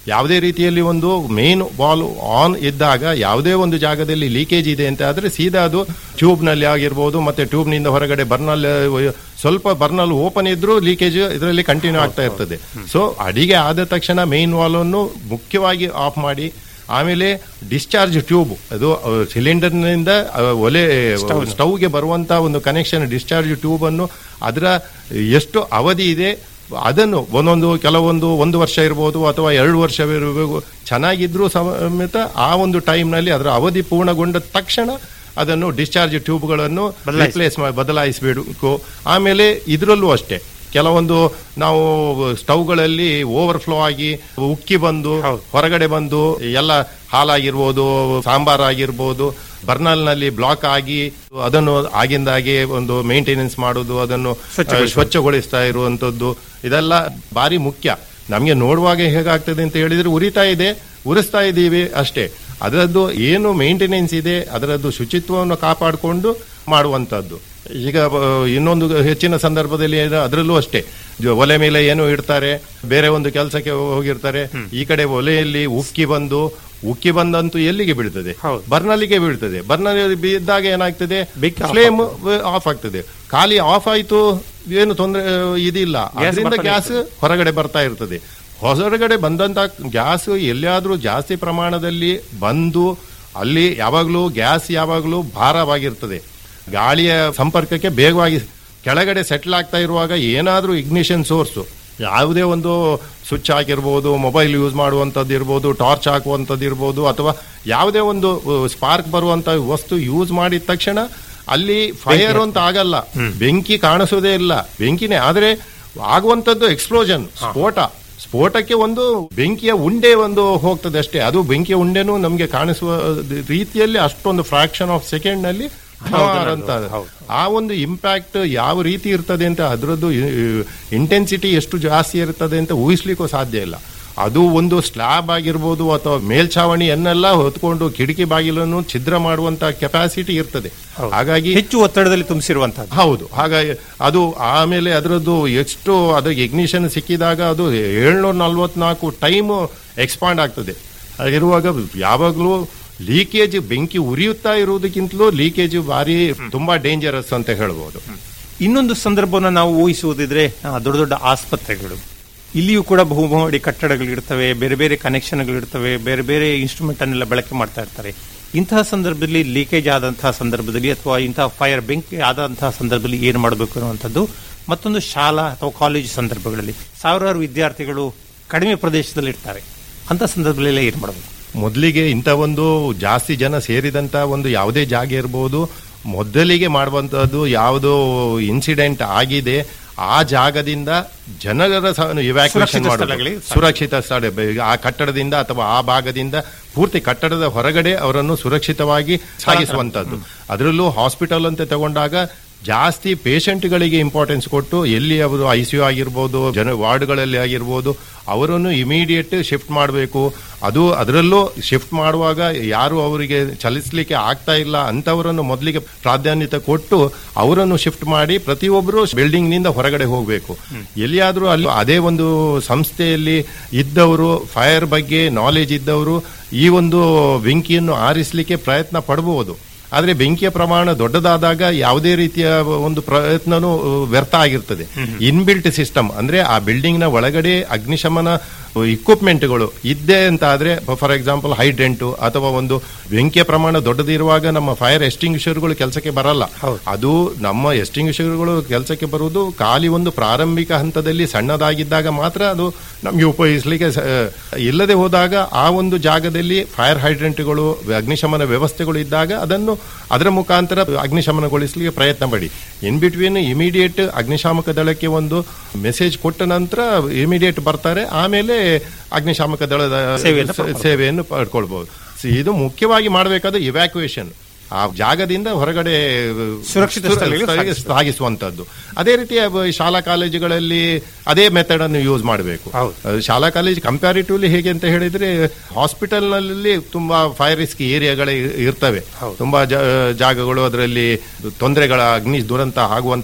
ಯಾವುದೇ ರೀತಿಯಲ್ಲಿ ಒಂದು ಮೇನ್ ವಾಲ್ ಆನ್ ಇದ್ದಾಗ ಯಾವುದೇ ಒಂದು ಜಾಗದಲ್ಲಿ ಲೀಕೇಜ್ ಇದೆ ಅಂತ ಆದ್ರೆ ಸೀದಾ ಅದು ಟ್ಯೂಬ್ ನಲ್ಲಿ ಆಗಿರ್ಬೋದು ಮತ್ತೆ ಟ್ಯೂಬ್ ನಿಂದ ಹೊರಗಡೆ ಬರ್ನಲ್ ಸ್ವಲ್ಪ ಬರ್ನಲ್ ಓಪನ್ ಇದ್ರೂ ಲೀಕೇಜ್ ಇದರಲ್ಲಿ ಕಂಟಿನ್ಯೂ ಆಗ್ತಾ ಇರ್ತದೆ ಸೊ ಅಡಿಗೆ ಆದ ತಕ್ಷಣ ಮೇನ್ ವಾಲ್ ಅನ್ನು ಮುಖ್ಯವಾಗಿ ಆಫ್ ಮಾಡಿ ಆಮೇಲೆ ಡಿಸ್ಚಾರ್ಜ್ ಟ್ಯೂಬ್ ಅದು ಸಿಲಿಂಡರ್ ನಿಂದ ಆ, ಒಲೆ ಸ್ಟವ್ಗೆ ಬರುವಂತ ಒಂದು ಕನೆಕ್ಷನ್ ಡಿಸ್ಚಾರ್ಜ್ ಟ್ಯೂಬ್ ಅನ್ನು ಅದರ ಎಷ್ಟು ಅವಧಿ ಇದೆ ಅದನ್ನು ಒಂದೊಂದು ಕೆಲವೊಂದು ಒಂದು ವರ್ಷ ಇರ್ಬೋದು ಅಥವಾ ಎರಡು ವರ್ಷ ಇರಬೇಕು ಚೆನ್ನಾಗಿದ್ರೂ ಸಮೇತ ಆ ಒಂದು ಟೈಮ್ನಲ್ಲಿ ಅದರ ಅವಧಿ ಪೂರ್ಣಗೊಂಡ ತಕ್ಷಣ ಅದನ್ನು ಡಿಸ್ಚಾರ್ಜ್ ಟ್ಯೂಬ್ಗಳನ್ನು ರಿಪ್ಲೇಸ್ ಬದಲಾಯಿಸಬೇಕು ಆಮೇಲೆ ಇದರಲ್ಲೂ ಅಷ್ಟೇ ಕೆಲವೊಂದು ನಾವು ಸ್ಟವ್ಗಳಲ್ಲಿ ಓವರ್ಫ್ಲೋ ಆಗಿ ಉಕ್ಕಿ ಬಂದು ಹೊರಗಡೆ ಬಂದು ಎಲ್ಲ ಹಾಲಾಗಿರ್ಬೋದು ಸಾಂಬಾರ್ ಆಗಿರ್ಬೋದು ಬರ್ನಲ್ ನಲ್ಲಿ ಬ್ಲಾಕ್ ಆಗಿ ಅದನ್ನು ಆಗಿಂದಾಗೆ ಒಂದು ಮೇಂಟೆನೆನ್ಸ್ ಮಾಡೋದು ಅದನ್ನು ಆ, ಸ್ವಚ್ಛಗೊಳಿಸ್ತಾ ಇರುವಂತದ್ದು ಇದೆಲ್ಲ ಬಾರಿ ಮುಖ್ಯ ನಮಗೆ ನೋಡುವಾಗ ಹೇಗಾಗ್ತದೆ ಅಂತ ಹೇಳಿದ್ರೆ ಉರಿತಾ ಇದೆ ಉರಿಸ್ತಾ ಇದ್ದೀವಿ ಅಷ್ಟೇ ಅದರದ್ದು ಏನು ಮೇಂಟೆನೆನ್ಸ್ ಇದೆ ಅದರದ್ದು ಶುಚಿತ್ವವನ್ನು ಕಾಪಾಡಿಕೊಂಡು ಮಾಡುವಂತದ್ದು ಈಗ ಆ, ಇನ್ನೊಂದು ಹೆಚ್ಚಿನ ಸಂದರ್ಭದಲ್ಲಿ ಏನು ಅದರಲ್ಲೂ ಅಷ್ಟೇ ಜ- ಒಲೆ ಮೇಲೆ ಏನು ಇಡ್ತಾರೆ ಬೇರೆ ಒಂದು ಕೆಲಸಕ್ಕೆ ಹೋಗಿರ್ತಾರೆ ಈ ಕಡೆ ಒಲೆಯಲ್ಲಿ ಉಕ್ಕಿ ಬಂದು ಉಕ್ಕಿ ಬಂದಂತೂ ಎಲ್ಲಿಗೆ ಬೀಳ್ತದೆ ಹೌದು. ಬರ್ನಲ್ಲಿಗೆ ಬೀಳ್ತದೆ ಬರ್ನಲ್ಲಿ ಬಿದ್ದಾಗ ಏನಾಗ್ತದೆ ಬೆಂಕಿ off ಫ್ಲೇಮ್ ಆಫ್ ಆಗ್ತದೆ ಖಾಲಿ ಆಫ್ ಆಯ್ತು ಏನು ತೊಂದರೆ ಇದಿಲ್ಲ Gas ಅದರಿಂದ ಬರ್ತಾನೆ ಗ್ಯಾಸ್ ಹೊರಗಡೆ ಬರ್ತಾ ಇರ್ತದೆ ಹೊರಗಡೆ ಬಂದಂತ ಗ್ಯಾಸ್ ಎಲ್ಲಿಯಾದ್ರೂ ಜಾಸ್ತಿ ಪ್ರಮಾಣದಲ್ಲಿ ಬಂದು ಅಲ್ಲಿ ಯಾವಾಗಲೂ ಗ್ಯಾಸ್ ಯಾವಾಗಲೂ ಭಾರವಾಗಿರ್ತದೆ ಗಾಳಿಯ ಸಂಪರ್ಕಕ್ಕೆ ಬೇಗವಾಗಿ ಕೆಳಗಡೆ ಸೆಟ್ಲ್ ಆಗ್ತಾ ಇರುವಾಗ ಏನಾದ್ರೂ ಇಗ್ನಿಷನ್ ಸೋರ್ಸು ಯಾವುದೇ ಒಂದು ಸ್ವಿಚ್ ಹಾಕಿರ್ಬೋದು ಮೊಬೈಲ್ ಯೂಸ್ ಮಾಡುವಂಥದ್ದು ಇರ್ಬೋದು ಟಾರ್ಚ್ ಹಾಕುವಂಥದ್ದು ಇರ್ಬೋದು ಅಥವಾ ಯಾವುದೇ ಒಂದು ಸ್ಪಾರ್ಕ್ ಬರುವಂತ ವಸ್ತು ಯೂಸ್ ಮಾಡಿದ ತಕ್ಷಣ ಅಲ್ಲಿ ಫೈರ್ ಅಂತ ಆಗಲ್ಲ ಬೆಂಕಿ ಕಾಣಿಸೋದೇ ಇಲ್ಲ ಬೆಂಕಿನೇ ಆದ್ರೆ ಆಗುವಂತದ್ದು ಎಕ್ಸ್ಪ್ಲೋಷನ್ ಸ್ಫೋಟ ಸ್ಫೋಟಕ್ಕೆ ಒಂದು ಬೆಂಕಿಯ ಉಂಡೆ ಒಂದು ಹೋಗ್ತದೆ ಅಷ್ಟೇ ಅದು ಬೆಂಕಿಯ ಉಂಡೆನೂ ನಮಗೆ ಕಾಣಿಸುವ ರೀತಿಯಲ್ಲಿ ಅಷ್ಟೊಂದು ಫ್ರಾಕ್ಷನ್ ಆಫ್ ಸೆಕೆಂಡ್ ನಲ್ಲಿ ಢಮಾರ್ ಅಂತ ಆ ಒಂದು ಇಂಪ್ಯಾಕ್ಟ್ ಯಾವ ರೀತಿ ಇರ್ತದೆ ಅಂತ ಅದರದ್ದು ಇಂಟೆನ್ಸಿಟಿ ಎಷ್ಟು ಜಾಸ್ತಿ ಇರ್ತದೆ ಅಂತ ಊಹಿಸ್ಲಿಕ್ಕೂ ಸಾಧ್ಯ ಇಲ್ಲ ಅದು ಒಂದು ಸ್ಲ್ಯಾಬ್ ಆಗಿರ್ಬೋದು ಅಥವಾ ಮೇಲ್ಛಾವಣಿಯನ್ನೆಲ್ಲ ಹೊತ್ಕೊಂಡು ಕಿಟಕಿ ಬಾಗಿಲನ್ನು ಛಿದ್ರ ಮಾಡುವಂತ ಕೆಪಾಸಿಟಿ ಇರ್ತದೆ ಹಾಗಾಗಿ ಹೆಚ್ಚು ಒತ್ತಡದಲ್ಲಿ ತುಂಬಿಸಿರುವಂತಹದ್ದು ಹೌದು ಹಾಗಾಗಿ ಅದು ಆಮೇಲೆ ಅದರದ್ದು ಎಷ್ಟು ಅದು ಎಗ್ನಿಷನ್ ಸಿಕ್ಕಿದಾಗ ಅದು ಏಳ್ನೂರ ನಲ್ವತ್ನಾಲ್ಕು ಟೈಮ್ ಎಕ್ಸ್ಪಾಂಡ್ ಆಗ್ತದೆ ಹಾಗಿರುವಾಗ ಯಾವಾಗಲೂ ಲೀಕೇಜ್ ಬೆಂಕಿ ಉರಿಯುತ್ತಾ ಇರುವುದಕ್ಕಿಂತಲೂ ಲೀಕೇಜ್ ಭಾರಿ ತುಂಬಾ ಡೇಂಜರಸ್ ಅಂತ ಹೇಳ್ಬೋದು ಇನ್ನೊಂದು ಸಂದರ್ಭವನ್ನು ನಾವು ಊಹಿಸುವುದಿದ್ರೆ ಆ, ದೊಡ್ಡ ದೊಡ್ಡ ಆಸ್ಪತ್ರೆಗಳು ಇಲ್ಲಿಯೂ ಕೂಡ ಬಹುಮಹಡಿ ಕಟ್ಟಡಗಳಿರ್ತವೆ ಬೇರೆ ಬೇರೆ ಕನೆಕ್ಷನ್ಗಳಿರ್ತವೆ ಬೇರೆ ಬೇರೆ ಇನ್ಸ್ಟ್ರೂಮೆಂಟ್ ಅನ್ನೆಲ್ಲ ಬಳಕೆ ಮಾಡ್ತಾ ಇರ್ತಾರೆ ಇಂತಹ ಸಂದರ್ಭದಲ್ಲಿ ಲೀಕೇಜ್ ಆದಂತಹ ಸಂದರ್ಭದಲ್ಲಿ ಅಥವಾ ಇಂತಹ ಫೈರ್ ಬೆಂಕಿ ಆದಂತಹ ಸಂದರ್ಭದಲ್ಲಿ ಏನು ಮಾಡಬೇಕು ಅನ್ನುವಂಥದ್ದು ಮತ್ತೊಂದು ಶಾಲಾ ಅಥವಾ ಕಾಲೇಜು ಸಂದರ್ಭಗಳಲ್ಲಿ ಸಾವಿರಾರು ವಿದ್ಯಾರ್ಥಿಗಳು ಕಡಿಮೆ ಪ್ರದೇಶದಲ್ಲಿ ಇರ್ತಾರೆ ಅಂತ ಸಂದರ್ಭದಲ್ಲಿ ಏನು ಮಾಡಬೇಕು ಮೊದಲಿಗೆ ಇಂಥ ಒಂದು ಜಾಸ್ತಿ ಜನ ಸೇರಿದಂತ ಒಂದು ಯಾವುದೇ ಜಾಗ ಇರ್ಬೋದು ಮೊದಲಿಗೆ ಮಾಡುವಂತದ್ದು ಯಾವುದೋ ಇನ್ಸಿಡೆಂಟ್ ಆಗಿದೆ ಆ ಜಾಗದಿಂದ ಜನರ ಇವ್ಯಾಕ್ಯುಯೇಷನ್ ಸುರಕ್ಷಿತ ಮಾಡಬೇಕು ಸ್ಥಳಗಳಿಗೆ ಸುರಕ್ಷಿತ ಸ್ಥಳ ಬೆ- ಆ ಕಟ್ಟಡದಿಂದ ಅಥವಾ ಆ ಭಾಗದಿಂದ ಪೂರ್ತಿ ಕಟ್ಟಡದ ಹೊರಗಡೆ ಅವರನ್ನು ಸುರಕ್ಷಿತವಾಗಿ ಸಾಗಿಸುವಂತದ್ದು ಅದರಲ್ಲೂ ಹಾಸ್ಪಿಟಲ್ ಅಂತ ತಗೊಂಡಾಗ ಜಾಸ್ತಿ ಪೇಷಂಟ್ಗಳಿಗೆ ಇಂಪಾರ್ಟೆನ್ಸ್ ಕೊಟ್ಟು ಎಲ್ಲಿ ಅವರು ಐ ಸಿ ಯು ಆಗಿರ್ಬೋದು ಜನ ವಾರ್ಡ್ಗಳಲ್ಲಿ ಆಗಿರ್ಬೋದು ಅವರನ್ನು ಇಮಿಡಿಯೇಟ್ ಶಿಫ್ಟ್ ಮಾಡಬೇಕು ಅದು ಅದರಲ್ಲೂ ಶಿಫ್ಟ್ ಮಾಡುವಾಗ ಯಾರು ಅವರಿಗೆ ಚಲಿಸಲಿಕ್ಕೆ ಆಗ್ತಾ ಇಲ್ಲ ಅಂತವರನ್ನು ಮೊದಲಿಗೆ ಪ್ರಾಧಾನ್ಯತೆ ಕೊಟ್ಟು ಅವರನ್ನು ಶಿಫ್ಟ್ ಮಾಡಿ ಪ್ರತಿಯೊಬ್ಬರು ಬಿಲ್ಡಿಂಗ್ ನಿಂದ ಹೊರಗಡೆ ಹೋಗಬೇಕು ಎಲ್ಲಿಯಾದ್ರೂ ಅಲ್ಲಿ ಅದೇ ಒಂದು ಸಂಸ್ಥೆಯಲ್ಲಿ ಇದ್ದವರು ಫೈರ್ ಬಗ್ಗೆ ನಾಲೆಜ್ ಇದ್ದವರು ಈ ಒಂದು ಬೆಂಕಿಯನ್ನು ಆರಿಸಲಿಕ್ಕೆ ಪ್ರಯತ್ನ ಪಡಬಹುದು ಆದ್ರೆ ಬೆಂಕಿಯ ಪ್ರಮಾಣ ದೊಡ್ಡದಾದಾಗ ಯಾವುದೇ ರೀತಿಯ ಒಂದು ಪ್ರಯತ್ನನೂ ವ್ಯರ್ಥ ಆಗಿರ್ತದೆ ಇನ್ಬಿಲ್ಟ್ ಸಿಸ್ಟಮ್ ಅಂದ್ರೆ ಆ ಬಿಲ್ಡಿಂಗ್ ನ ಒಳಗಡೆ ಅಗ್ನಿಶಮನ ಇಕ್ವಿಪ್ಮೆಂಟ್ಗಳು ಇದ್ದೇ ಅಂತ ಆದ್ರೆ ಫಾರ್ ಎಕ್ಸಾಂಪಲ್ ಹೈಡ್ರೆಂಟು ಅಥವಾ ಒಂದು ಬೆಂಕಿಯ ಪ್ರಮಾಣ ದೊಡ್ಡದಿರುವಾಗ ನಮ್ಮ ಫೈರ್ ಎಸ್ಟಿಂಗ್ವಿಷರ್ಗಳು ಕೆಲಸಕ್ಕೆ ಬರಲ್ಲ ಅದು ನಮ್ಮ ಎಸ್ಟಿಂಗ್ವಿಷರ್ಗಳು ಕೆಲಸಕ್ಕೆ ಬರುವುದು ಖಾಲಿ ಒಂದು ಪ್ರಾರಂಭಿಕ ಹಂತದಲ್ಲಿ ಸಣ್ಣದಾಗಿದ್ದಾಗ ಮಾತ್ರ ಅದು ನಮಗೆ ಉಪಯೋಗಿಸಲಿಕ್ಕೆ ಸ- ಇಲ್ಲದೆ ಹೋದಾಗ ಆ ಒಂದು ಜಾಗದಲ್ಲಿ ಫೈರ್ ಹೈಡ್ರೆಂಟ್ಗಳು ಅಗ್ನಿಶಮನ ವ್ಯವಸ್ಥೆಗಳು ಇದ್ದಾಗ ಅದನ್ನು ಅದರ ಮುಖಾಂತರ ಅಗ್ನಿಶಮನಗೊಳಿಸಲಿಕ್ಕೆ ಪ್ರಯತ್ನ ಪಡಿ ಇನ್ ಬಿಟ್ವೀನ್ ಇಮಿಡಿಯೇಟ್ ಅಗ್ನಿಶಾಮಕ ದಳಕ್ಕೆ ಒಂದು ಮೆಸೇಜ್ ಕೊಟ್ಟ ನಂತರ ಇಮಿಡಿಯೇಟ್ ಬರ್ತಾರೆ ಆಮೇಲೆ ಅಗ್ನಿಶಾಮಕ ದಳದ ಸೇವೆಯನ್ನು ಸ- ಸೇವೆಯನ್ನು ಪಡ್ಕೊಳ್ಬಹುದು ಸಿ- ಇದು ಮುಖ್ಯವಾಗಿ ಮಾಡಬೇಕಾದ ಇವ್ಯಾಕ್ಯುಯೇಷನ್ ಆ ಜಾಗದಿಂದ ಹೊರಗಡೆ ಸುರಕ್ಷಿತ ಸುರ- ಸ್ಥಳಗಳಿಗೆ ಸ್ಥಳಗಳಿಗೆ ಸಾಗಿಸುವಂತದ್ದು ಅದೇ ರೀತಿ ಅವ ಶಾಲಾ ಕಾಲೇಜುಗಳಲ್ಲಿ ಅದೇ ಮೆಥಡ್ ಅನ್ನು ಯೂಸ್ ಮಾಡಬೇಕು ಹೌದು. ಶಾಲಾ ಕಾಲೇಜ್ ಕಂಪ್ಯಾರಿಟಿವ್ಲಿ ಹೇಗೆ ಅಂತ ಹೇಳಿದ್ರೆ ಹಾಸ್ಪಿಟಲ್ ನಲ್ಲಿ ತುಂಬಾ ಫೈರ್ ರಿಸ್ಕ್ ಏರಿಯಾಗಳೇ ಇರ್ತವೆ ತುಂಬಾ ಜ- ಜಾಗಗಳು ಅದರಲ್ಲಿ ತೊಂದರೆಗಳ ಅಗ್ನಿ ದುರಂತ ಆಗುವಂತ